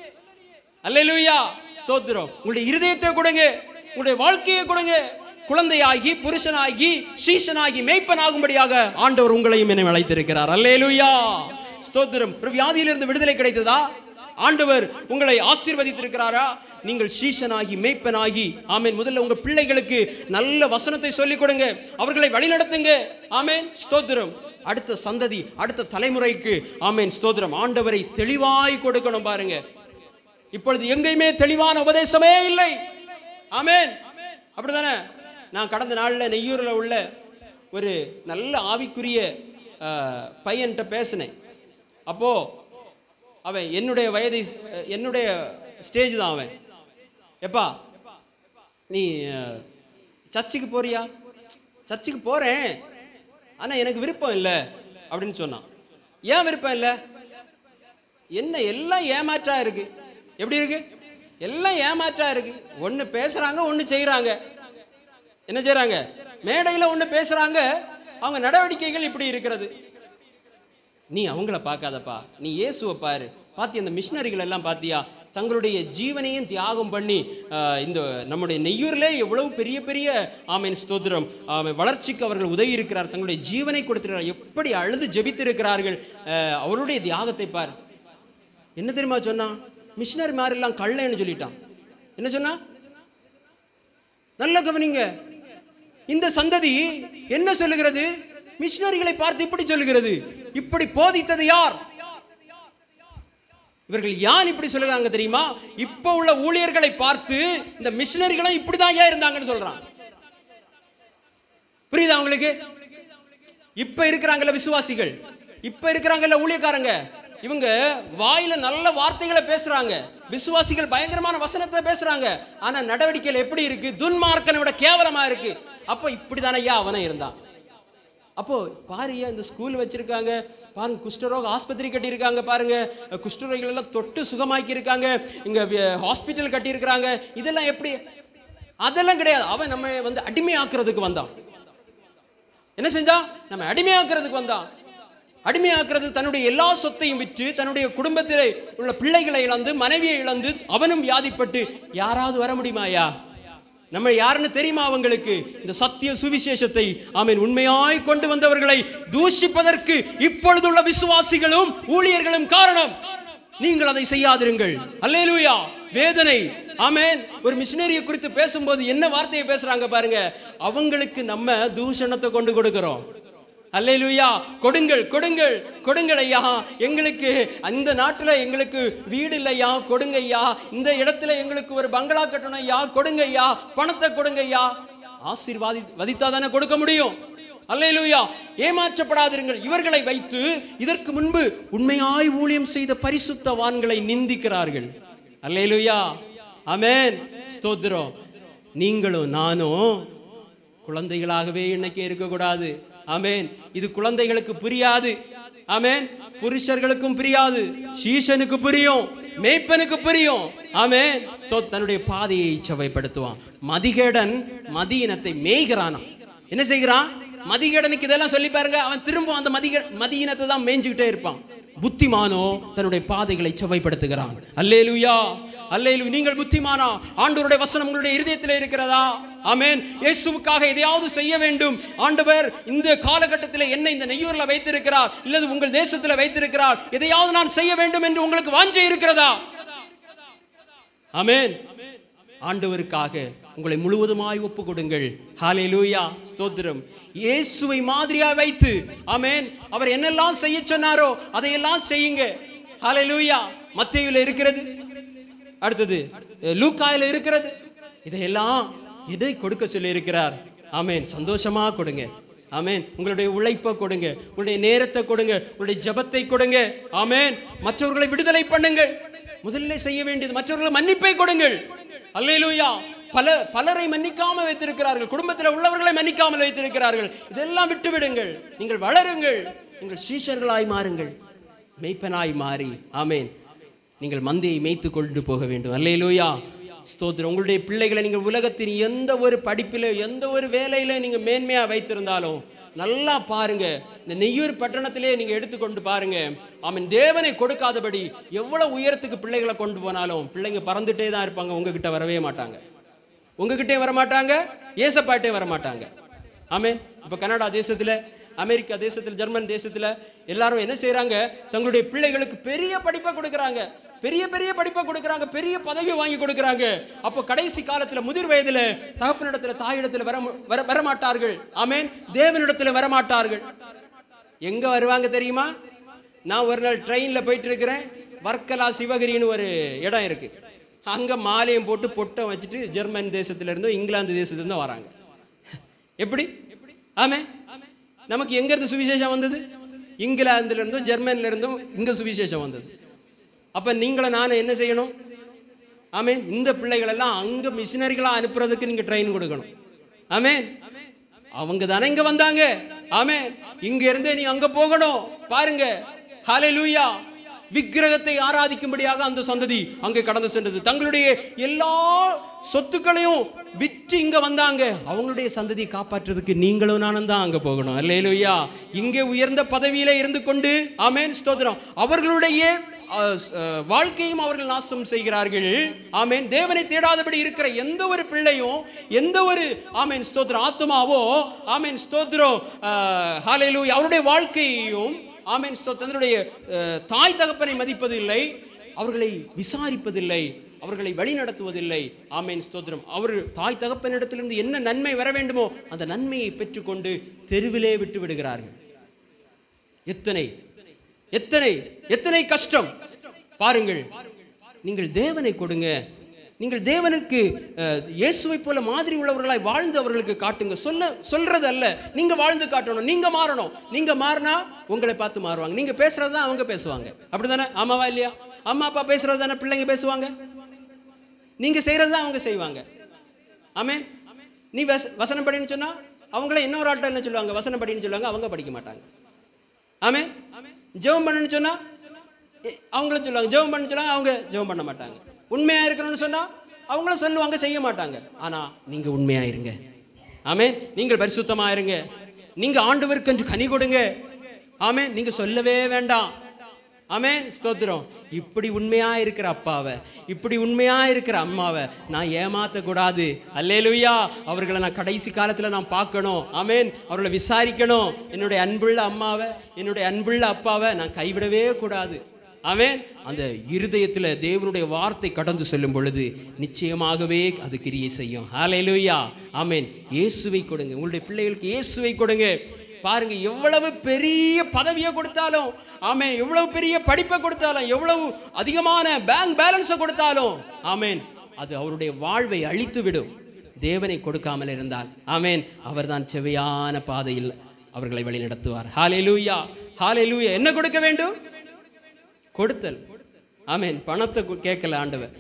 அல்லேலூயா ஸ்தோத்திரம் உங்களுடைய இருதயத்தை கொடுங்க உங்களுடைய வாழ்க்கையை கொடுங்க குழந்தையாகி புருஷனாகி சீஷனாகி மேய்ப்பனாகும்படியாக ஆண்டவர் உங்களையும் என்னை அழைத்திருக்கிறார் அல்லேலூயா ஸ்தோத்திரம் ஒரு வியாதியிலிருந்து விடுதலை கிடைத்ததா ஆண்டவர் உங்களை ஆசீர்வதித்திருக்கிறாரா நீங்கள் சீஷனாகி மேய்ப்பனாகி ஆமென் முதல்ல உங்க பிள்ளைகளுக்கு நல்ல வசனத்தை சொல்லிக் கொடுங்க அவர்களை வழிநடத்துங்க ஆமென் ஸ்தோத்திரம் அடுத்த சந்ததி அடுத்த தலைமுறைக்கு ஆமென் ஸ்தோத்திரம் ஆண்டவரை தெளிவாய் கொடுக்கணும் பாருங்க இப்பொழுது எங்கேயுமே தெளிவான உபதேசமே இல்லை ஆமென் அப்படிதானே நான் கடந்த நாளில் நெய்யூரில் உள்ள ஒரு நல்ல ஆவிக்குரிய அஹ், பையன்கிட்ட பேசினேன் அப்போ அவன் என்னுடைய வயதை என்னுடைய ஸ்டேஜ் தான் அவன் எப்பா நீ அஹ், சர்ச்சுக்கு போறியா சர்ச்சுக்கு போறேன் ஆனா எனக்கு விருப்பம் இல்லை அப்படின்னு சொன்னான் ஏன் விருப்பம் இல்லை என்ன எல்லாம் ஏமாற்றா இருக்கு எப்படி இருக்கு எல்லாம் ஏமாற்றா இருக்கு ஒன்று பேசுறாங்க ஒன்று செய்றாங்க என்ன செய்றாங்க மேடையில் ஒன்று பேசுறாங்க அவங்க நடவடிக்கைகள் இப்படி இருக்கிறது நீ அவங்கள பார்க்காதப்பா நீ இயேசுவை பாரு பாத்தி அந்த மிஷினரிகள் எல்லாம் பாத்தியா தங்களுடைய ஜீவனையும் தியாகம் பண்ணி ஆஹ், இந்த நம்முடைய நெய்யூரிலே எவ்வளவு பெரிய பெரிய ஆமீன் ஸ்தோத்திரம் ஆமென் வளர்ச்சிக்கு அவர்கள் உதவி இருக்கிறார் தங்களுடைய ஜீவனை கொடுத்திருக்கிறார் எப்படி அழுது ஜெபித்திருக்கிறார்கள் ஆஹ், அவருடைய தியாகத்தை பார் என்ன தெரியுமா சொன்னான் மிஷினரி மாதிரிலாம் கள்ளன்னு சொல்லிட்டான் என்ன சொன்னா நல்ல கவனிங்க இந்த சந்ததி என்ன சொல்லுகிறது மிஷினரிகளை பார்த்து இப்படி சொல்லுகிறது இப்படி போதித்தது யார் இவர்கள் யான் இப்படி சொல்லுறாங்க தெரியுமா இப்ப உள்ள ஊழியர்களை பார்த்து இந்த மிஷினரிகளும் இப்படிதான் ஏன் இருந்தாங்கன்னு சொல்றான் புரியுதா உங்களுக்கு இப்ப இருக்கிறாங்கல்ல விசுவாசிகள் இப்ப இருக்கிறாங்கல்ல ஊழியக்காரங்க இவங்க வாயில நல்ல வார்த்தைகளை பேசுறாங்க விசுவாசிகள் பயங்கரமான வசனத்தை பேசுறாங்க ஆனா நடவடிக்கைகள் எப்படி இருக்கு துன்மார்க்கனை விட கேவலமா இருக்கு அப்போ இப்படிதானே ஐயா அவனை இருந்தான் அப்போ பாருயா இந்த ஸ்கூல் வச்சிருக்காங்க பாருங்க குஷ்டரோக ஆஸ்பத்திரி கட்டியிருக்காங்க பாருங்க குஷ்டரோகிகள் எல்லாம் தொட்டு சுகமாக்கி இருக்காங்க இங்க ஹாஸ்பிட்டல் கட்டியிருக்கிறாங்க இதெல்லாம் எப்படி அதெல்லாம் கிடையாது அவன் நம்ம வந்து அடிமையாக்குறதுக்கு வந்தான் என்ன செஞ்சான் நம்ம அடிமையாக்குறதுக்கு வந்தான் அடிமையாக்குறது தன்னுடைய எல்லா சொத்தையும் விற்று தன்னுடைய குடும்பத்திலே உள்ள பிள்ளைகளை இழந்து மனைவியை இழந்து அவனும் வியாதிப்பட்டு யாராவது வர முடியுமாயா நம்ம யாருன்னு தெரியுமா அவங்களுக்கு இந்த சத்திய சுவிசேஷத்தை ஆமீன் உண்மையாய் கொண்டு வந்தவர்களை தூஷிப்பதற்கு இப்பொழுதுள்ள விசுவாசிகளும் ஊழியர்களும் காரணம் நீங்கள் அதை செய்யாதிருங்கள் அல்லேலூயா வேதனை ஆமென் ஒரு மிஷினரியை குறித்து பேசும்போது என்ன வார்த்தையை பேசுறாங்க பாருங்க அவங்களுக்கு நம்ம தூஷணத்தை கொண்டு கொடுக்கிறோம் அல்லேலூயா கொடுங்கள் கொடுங்கள் கொடுங்கள் ஐயா எங்களுக்கு அந்த நாட்டில் எங்களுக்கு வீடு இல்லையா கொடுங்க ஐயா இந்த இடத்துல எங்களுக்கு ஒரு பங்களா கட்டணும் ஐயா கொடுங்க ஐயா பணத்தை கொடுங்க ஐயா ஆசீர்வாதி வதித்தா தானே கொடுக்க முடியும் அல்லேலூயா ஏமாற்றப்படாதிருங்கள் இவர்களை வைத்து இதற்கு முன்பு உண்மையாய் ஊழியம் செய்த பரிசுத்தவான்களை நிந்திக்கிறார்கள் அல்லேலூயா ஆமென் ஸ்தோத்திரம் நீங்களும் நானும் குழந்தைகளாகவே இன்னைக்கு இருக்கக்கூடாது ஆமென் இது குழந்தைகளுக்கு புரியாது ஆமென் புருஷர்களுக்கும் புரியாது சீஷனுக்கு புரியும் மேய்ப்பனுக்கு புரியும் ஆமென் ஸ்தோ- தன்னுடைய பாதையை செவைப்படுத்துவான் மதிகேடன் மதியினத்தை மேய்கிறானாம் என்ன செய்கிறான் மதிகேடனுக்கு இதெல்லாம் சொல்லி பாருங்க அவன் திரும்ப அந்த மதிக மதியினத்தை தான் மேய்ஞ்சுக்கிட்டே இருப்பான் புத்திமானோ தன்னுடைய பாதைகளை செவைப்படுத்துகிறான் அல்லேலூயா அல்லேலு நீங்கள் புத்திமானா ஆண்டவருடைய வசனம் உங்களுடைய இருதயத்தில் இருக்கிறதா ஆமென் இயேசுவுக்காக எதையாவது செய்ய வேண்டும் ஆண்டவர் இந்த காலகட்டத்தில் என்ன இந்த நெய்யூர்ல வைத்திருக்கிறார் இல்லது உங்கள் தேசத்தில் வைத்திருக்கிறார் எதையாவது நான் செய்ய வேண்டும் என்று உங்களுக்கு வாஞ்சை இருக்கிறதா ஆமென் ஆண்டவருக்காக உங்களை முழுவதுமாய் ஒப்பு கொடுங்கள் ஹalleluya ஸ்தோத்திரம் இயேசுவை மாதிரியா வைத்து ஆமென் அவர் என்னெல்லாம் செய்ய சொன்னாரோ அதையெல்லாம் செய்யுங்க ஹalleluya மத்தேயுல இருக்கிறது அடுத்தது லூக்காயில இருக்கிறது இதையெல்லாம் இதை கொடுக்க சொல்லி இருக்கிறார் ஆமென் சந்தோஷமா கொடுங்க ஆமென் உங்களுடைய உழைப்பை கொடுங்க உங்களுடைய நேரத்தை கொடுங்க உங்களுடைய ஜெபத்தை கொடுங்க ஆமென் மற்றவர்களை விடுதலை பண்ணுங்கள் முதல்ல செய்ய வேண்டியது மற்றவர்களை மன்னிப்பை கொடுங்கள் அல்லேலூயா பல பலரை மன்னிக்காம வைத்திருக்கிறார்கள் குடும்பத்தில் உள்ளவர்களை மன்னிக்காமல் வைத்திருக்கிறார்கள் இதெல்லாம் விட்டு விடுங்கள் நீங்கள் வளருங்கள் நீங்கள் சீஷர்களாய் மாறுங்கள் மெய்ப்பனாய் மாறி ஆமென் நீங்கள் மந்தையை மேய்த்து கொண்டு போக வேண்டும் அல்லேலூயா ஸ்தோத்திரம் உங்களுடைய பிள்ளைகளை நீங்கள் உலகத்தின் எந்த ஒரு படிப்பில எந்த ஒரு வேலையில நீங்க மேன்மையா வைத்திருந்தாலும் நல்லா பாருங்க இந்த நெய்யூர் பட்டணத்திலே நீங்க எடுத்துக்கொண்டு பாருங்க ஆமென் தேவனை கொடுக்காதபடி எவ்வளவு உயரத்துக்கு பிள்ளைகளை கொண்டு போனாலும் பிள்ளைங்க பறந்துட்டே தான் இருப்பாங்க உங்ககிட்ட வரவே மாட்டாங்க உங்ககிட்டே வர மாட்டாங்க ஏசப்பாட்டே வர மாட்டாங்க ஆமென் இப்போ கனடா தேசத்துல அமெரிக்கா தேசத்துல ஜெர்மன் தேசத்துல எல்லாரும் என்ன செய்றாங்க தங்களுடைய பிள்ளைகளுக்கு பெரிய படிப்பை கொடுக்குறாங்க பெரிய பெரிய படிப்பை கொடுக்குறாங்க பெரிய பதவி வாங்கி கொடுக்குறாங்க அப்போ கடைசி காலத்துல முதிர் வயதுல தகப்பனிடத்துல தாயிடத்துல வர வர வரமாட்டார்கள் ஆமென் தேவனிடத்துல வரமாட்டார்கள் எங்க வருவாங்க தெரியுமா நான் ஒரு நாள் ட்ரெயின்ல போயிட்டு இருக்கிறேன் வர்க்கலா சிவகிரின்னு ஒரு இடம் இருக்கு அங்க மாலையும் போட்டு பொட்டம் வச்சுட்டு ஜெர்மன் தேசத்துல இருந்தோ இங்கிலாந்து தேசத்துல இருந்தோ வராங்க எப்படி ஆமே நமக்கு எங்க இருந்து சுவிசேஷம் வந்தது இங்கிலாந்துல இருந்தும் ஜெர்மன்ல இருந்தும் இங்க சுவிசேஷம் வந்தது அப்ப நீங்களும் நானும் என்ன செய்யணும் ஆமே இந்த பிள்ளைகள் எல்லாம் அங்க மிஷினரிகளா அனுப்புறதுக்கு நீங்க ட்ரெயின் கொடுக்கணும் ஆமே அவங்க தானே இங்க வந்தாங்க ஆமே இங்க இருந்தே நீ அங்க போகணும் பாருங்க ஹalleluya விக்கிரகத்தை ஆராதிக்கும்படியாக அந்த சந்ததி அங்கே கடந்து சென்றது தங்களுடைய எல்லா சொத்துக்களையும் விற்று இங்க வந்தாங்க அவங்களுடைய சந்ததியை காப்பாற்றுறதுக்கு நீங்களும் நானும் தான் அங்க போகணும் அல்லேலூயா இங்கே உயர்ந்த பதவியில இருந்து கொண்டு ஆமென் ஸ்தோத்திரம் அவர்களுடைய அஹ், அஹ், வாழ்க்கையும் அவர்கள் நாசம் செய்கிறார்கள் ஆமென் தேவனை தேடாதபடி இருக்கிற எந்த ஒரு பிள்ளையும் எந்த ஒரு ஆமென் ஸ்தோத்திரம் ஆத்மாவோ ஆமென் ஸ்தோத்திரம் ஹalleluya அவருடைய வாழ்க்கையையும் ஆமென் ஸ்தோத்திரம் தன்னுடைய அஹ், தாய் தகப்பனை மதிப்பதில்லை அவர்களை விசாரிப்பதில்லை அவர்களை வழிநடத்துவதில்லை ஆமென் ஸ்தோத்திரம் அவர் தாய் தகப்பனிடத்திலிருந்து என்ன நன்மை வர வேண்டுமோ அந்த நன்மையை பெற்றுக்கொண்டு தெருவிலே விட்டு விடுகிறார்கள் எத்தனை எத்தனை எத்தனை கஷ்டம் பாருங்கள் நீங்கள் தேவனை கொடுங்க நீங்கள் தேவனுக்கு அஹ், இயேசுவை போல மாதிரி உள்ளவர்களாய் வாழ்ந்து அவர்களுக்கு காட்டுங்க சொல்ல சொல்றது அல்ல நீங்க வாழ்ந்து காட்டணும் நீங்க மாறணும் நீங்க மாறினா உங்களை பார்த்து மாறுவாங்க நீங்க பேசுறது தான் அவங்க பேசுவாங்க அப்படிதானே ஆமாவா இல்லையா அம்மா அப்பா பேசுறது தானே பிள்ளைங்க பேசுவாங்க நீங்க செய்யறது தான் அவங்க செய்வாங்க ஆமே நீ வச வசனம் படின்னு சொன்னா அவங்கள இன்னொரு ஆள்கிட்ட என்ன சொல்லுவாங்க வசனம் படின்னு சொல்லுவாங்க அவங்க படிக்க மாட்டாங்க ஆமே ஜெபம் பண்ணுன்னு சொன்னா எ- அவங்களும் சொல்லுவாங்க ஜெபம் பண்ண சொல்லுவாங்க அவங்க ஜெபம் பண்ண மாட்டாங்க உண்மையா இருக்கணும்னு சொன்னா அவங்களும் சொல்லுவாங்க செய்ய மாட்டாங்க ஆனா நீங்க உண்மையா இருங்க ஆமே நீங்கள் பரிசுத்தமா இருங்க நீங்க ஆண்டவருக்கு என்று கனி கொடுங்க ஆமே நீங்க சொல்லவே வேண்டாம் ஆமே ஸ்தோத்திரம் இப்படி உண்மையா இருக்கிற அப்பாவை இப்படி உண்மையா இருக்கிற அம்மாவை நான் ஏமாத்த கூடாது அல்லேலுயா அவர்களை நான் கடைசி காலத்துல நான் பார்க்கணும் ஆமேன் அவர்களை விசாரிக்கணும் என்னுடைய அன்புள்ள அம்மாவை என்னுடைய அன்புள்ள அப்பாவை நான் கைவிடவே கூடாது ஆமென் அந்த இருதயத்துல தேவனுடைய வார்த்தை கடந்து செல்லும் பொழுது நிச்சயமாகவே அது கிரியை செய்யும் ஹalleluya ஆமென் இயேசுவை கொடுங்க உங்களுடைய பிள்ளைகளுக்கு இயேசுவை கொடுங்க பாருங்க எவ்வளவு பெரிய பதவியை கொடுத்தாலும் ஆமென் எவ்வளவு பெரிய படிப்பை கொடுத்தாலும் எவ்வளவு அதிகமான பேங்க் பேலன்ஸை கொடுத்தாலும் ஆமென் அது அவருடைய வாழ்வை அழித்து விடும் தேவனை கொடுக்காமல் இருந்தால் ஆமென் அவர்தான் செவையான பாதையில் அவர்களை வழிநடத்துவார் ஹalleluya ஹalleluya என்ன கொடுக்க வேண்டும் கொடுத்தல் ஆமென் பணத்தை கு- கேட்கல ஆண்டவர்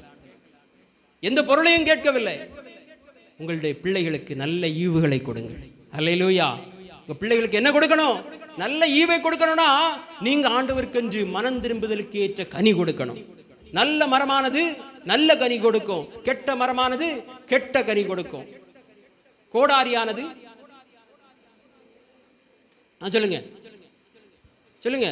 எந்த பொருளையும் கேட்கவில்லை உங்களுடைய பிள்ளைகளுக்கு நல்ல ஈவுகளை கொடுங்கள் அல்லேலூயா உங்க பிள்ளைகளுக்கு என்ன கொடுக்கணும் நல்ல ஈவை கொடுக்கணும்னா நீங்க ஆண்டவருக்கென்று மனம் திரும்புதலுக்கு ஏற்ற கனி கொடுக்கணும் நல்ல மரமானது நல்ல கனி கொடுக்கும் கெட்ட மரமானது கெட்ட கனி கொடுக்கும் கோடாரியானது ஆ, சொல்லுங்க சொல்லுங்க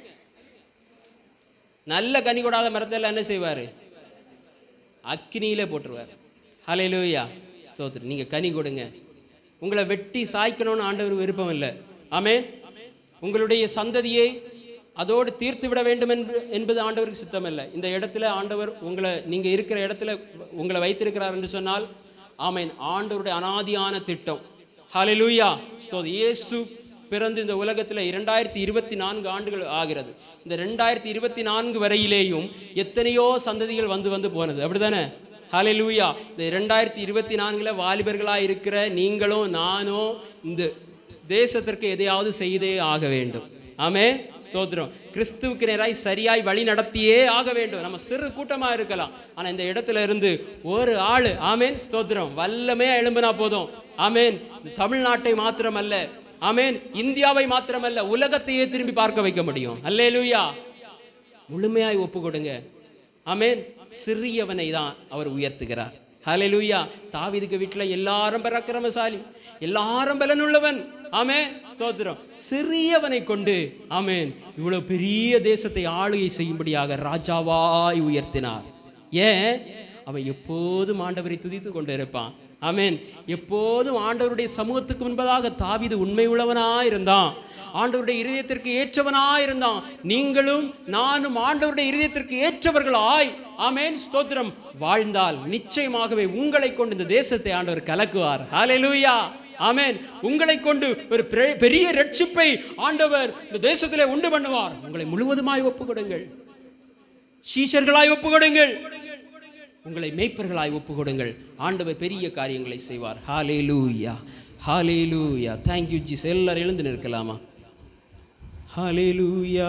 நல்ல கனி கொடாத மரத்தை எல்லாம் என்ன செய்வாரு அக்கினியில போட்டுருவார் ஹalleluya ஸ்தோத்திரம் நீங்க கனி கொடுங்க உங்களை வெட்டி சாய்க்கணும்னு ஆண்டவர் விருப்பம் இல்லை ஆமென் உங்களுடைய சந்ததியை அதோடு தீர்த்து விட வேண்டும் என்று என்பது ஆண்டவருக்கு சித்தம் இல்லை இந்த இடத்துல ஆண்டவர் உங்களை நீங்க இருக்கிற இடத்துல உங்களை வைத்திருக்கிறார் என்று சொன்னால் ஆமென் ஆண்டவருடைய அனாதியான திட்டம் ஹalleluya ஸ்தோத்திரம் இயேசு பிறந்து இந்த உலகத்தில் இரண்டாயிரத்தி இருபத்தி நான்கு ஆண்டுகள் ஆகிறது இந்த ரெண்டாயிரத்தி இருபத்தி நான்கு வரையிலேயும் எத்தனையோ சந்ததிகள் வந்து வந்து போனது அப்படிதானே ஹalleluya இந்த ரெண்டாயிரத்தி இருபத்தி நான்கில் வாலிபர்களாக இருக்கிற நீங்களும் நானும் இந்த தேசத்திற்கு எதையாவது செய்தே ஆக வேண்டும் ஆமே ஸ்தோத்திரம் கிறிஸ்துவுக்கு நேராய் சரியாய் வழி நடத்தியே ஆக வேண்டும் நம்ம சிறு கூட்டமா இருக்கலாம் ஆனா இந்த இடத்துல இருந்து ஒரு ஆளு ஆமேன் ஸ்தோத்திரம் வல்லமே எழும்பினா போதும் ஆமேன் தமிழ்நாட்டை மாத்திரமல்ல ஆமேன் இந்தியாவை மாத்திரமல்ல உலகத்தையே திரும்பி பார்க்க வைக்க முடியும் அல்லேலூயா முழுமையாய் ஒப்பு கொடுங்க ஆமேன் சிறியவனை தான் அவர் உயர்த்துகிறார் ஹalleluya தாவீதுக்கு வீட்டில் எல்லாரும் பராக்கிரமசாலி எல்லாரும் பலனுள்ளவன் ஆமென் ஸ்தோத்திரம் சிறியவனை கொண்டு ஆமென் இவ்வளவு பெரிய தேசத்தை ஆளுகை செய்யும்படியாக ராஜாவாய் உயர்த்தினார் ஏன் அவன் எப்போதும் ஆண்டவரை துதித்து கொண்டு இருப்பான் ஆமென் எப்போதும் ஆண்டவருடைய சமூகத்துக்கு முன்பதாக தாவீது உண்மை உள்ளவனாய் இருந்தான் ஆண்டவருடைய இருதயத்திற்கு ஏற்றவனாய் இருந்தான் நீங்களும் நானும் ஆண்டவருடைய இருதயத்திற்கு ஏற்றவர்களாய் ஆமென் ஸ்தோத்திரம் வாழ்ந்தால் நிச்சயமாகவே உங்களை கொண்டு இந்த தேசத்தை ஆண்டவர் கலக்குவார் ஹalleluya ஆமென் உங்களை கொண்டு ஒரு பெரிய- பெரிய ரட்சிப்பை ஆண்டவர் இந்த தேசத்திலே உண்டு பண்ணுவார் உங்களை முழுவதுமாய் ஒப்புக்கொடுங்கள் சீஷர்களாய் ஒப்புக்கொடுங்கள் உங்களை மேய்ப்பர்களாய் ஒப்புக்கொடுங்கள் ஆண்டவர் பெரிய காரியங்களை செய்வார் ஹாலே லூயா ஹாலே லூயா தேங்க்யூ ஜீஸ் எல்லாரும் எழுந்து நிற்கலாமா ஹாலே லூயா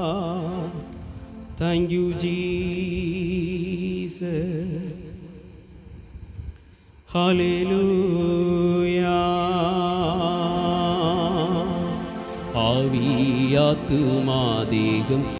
தேங்க்யூ ஜீசஸ் ஹalleluya ஆவியாத்துமா தேகம்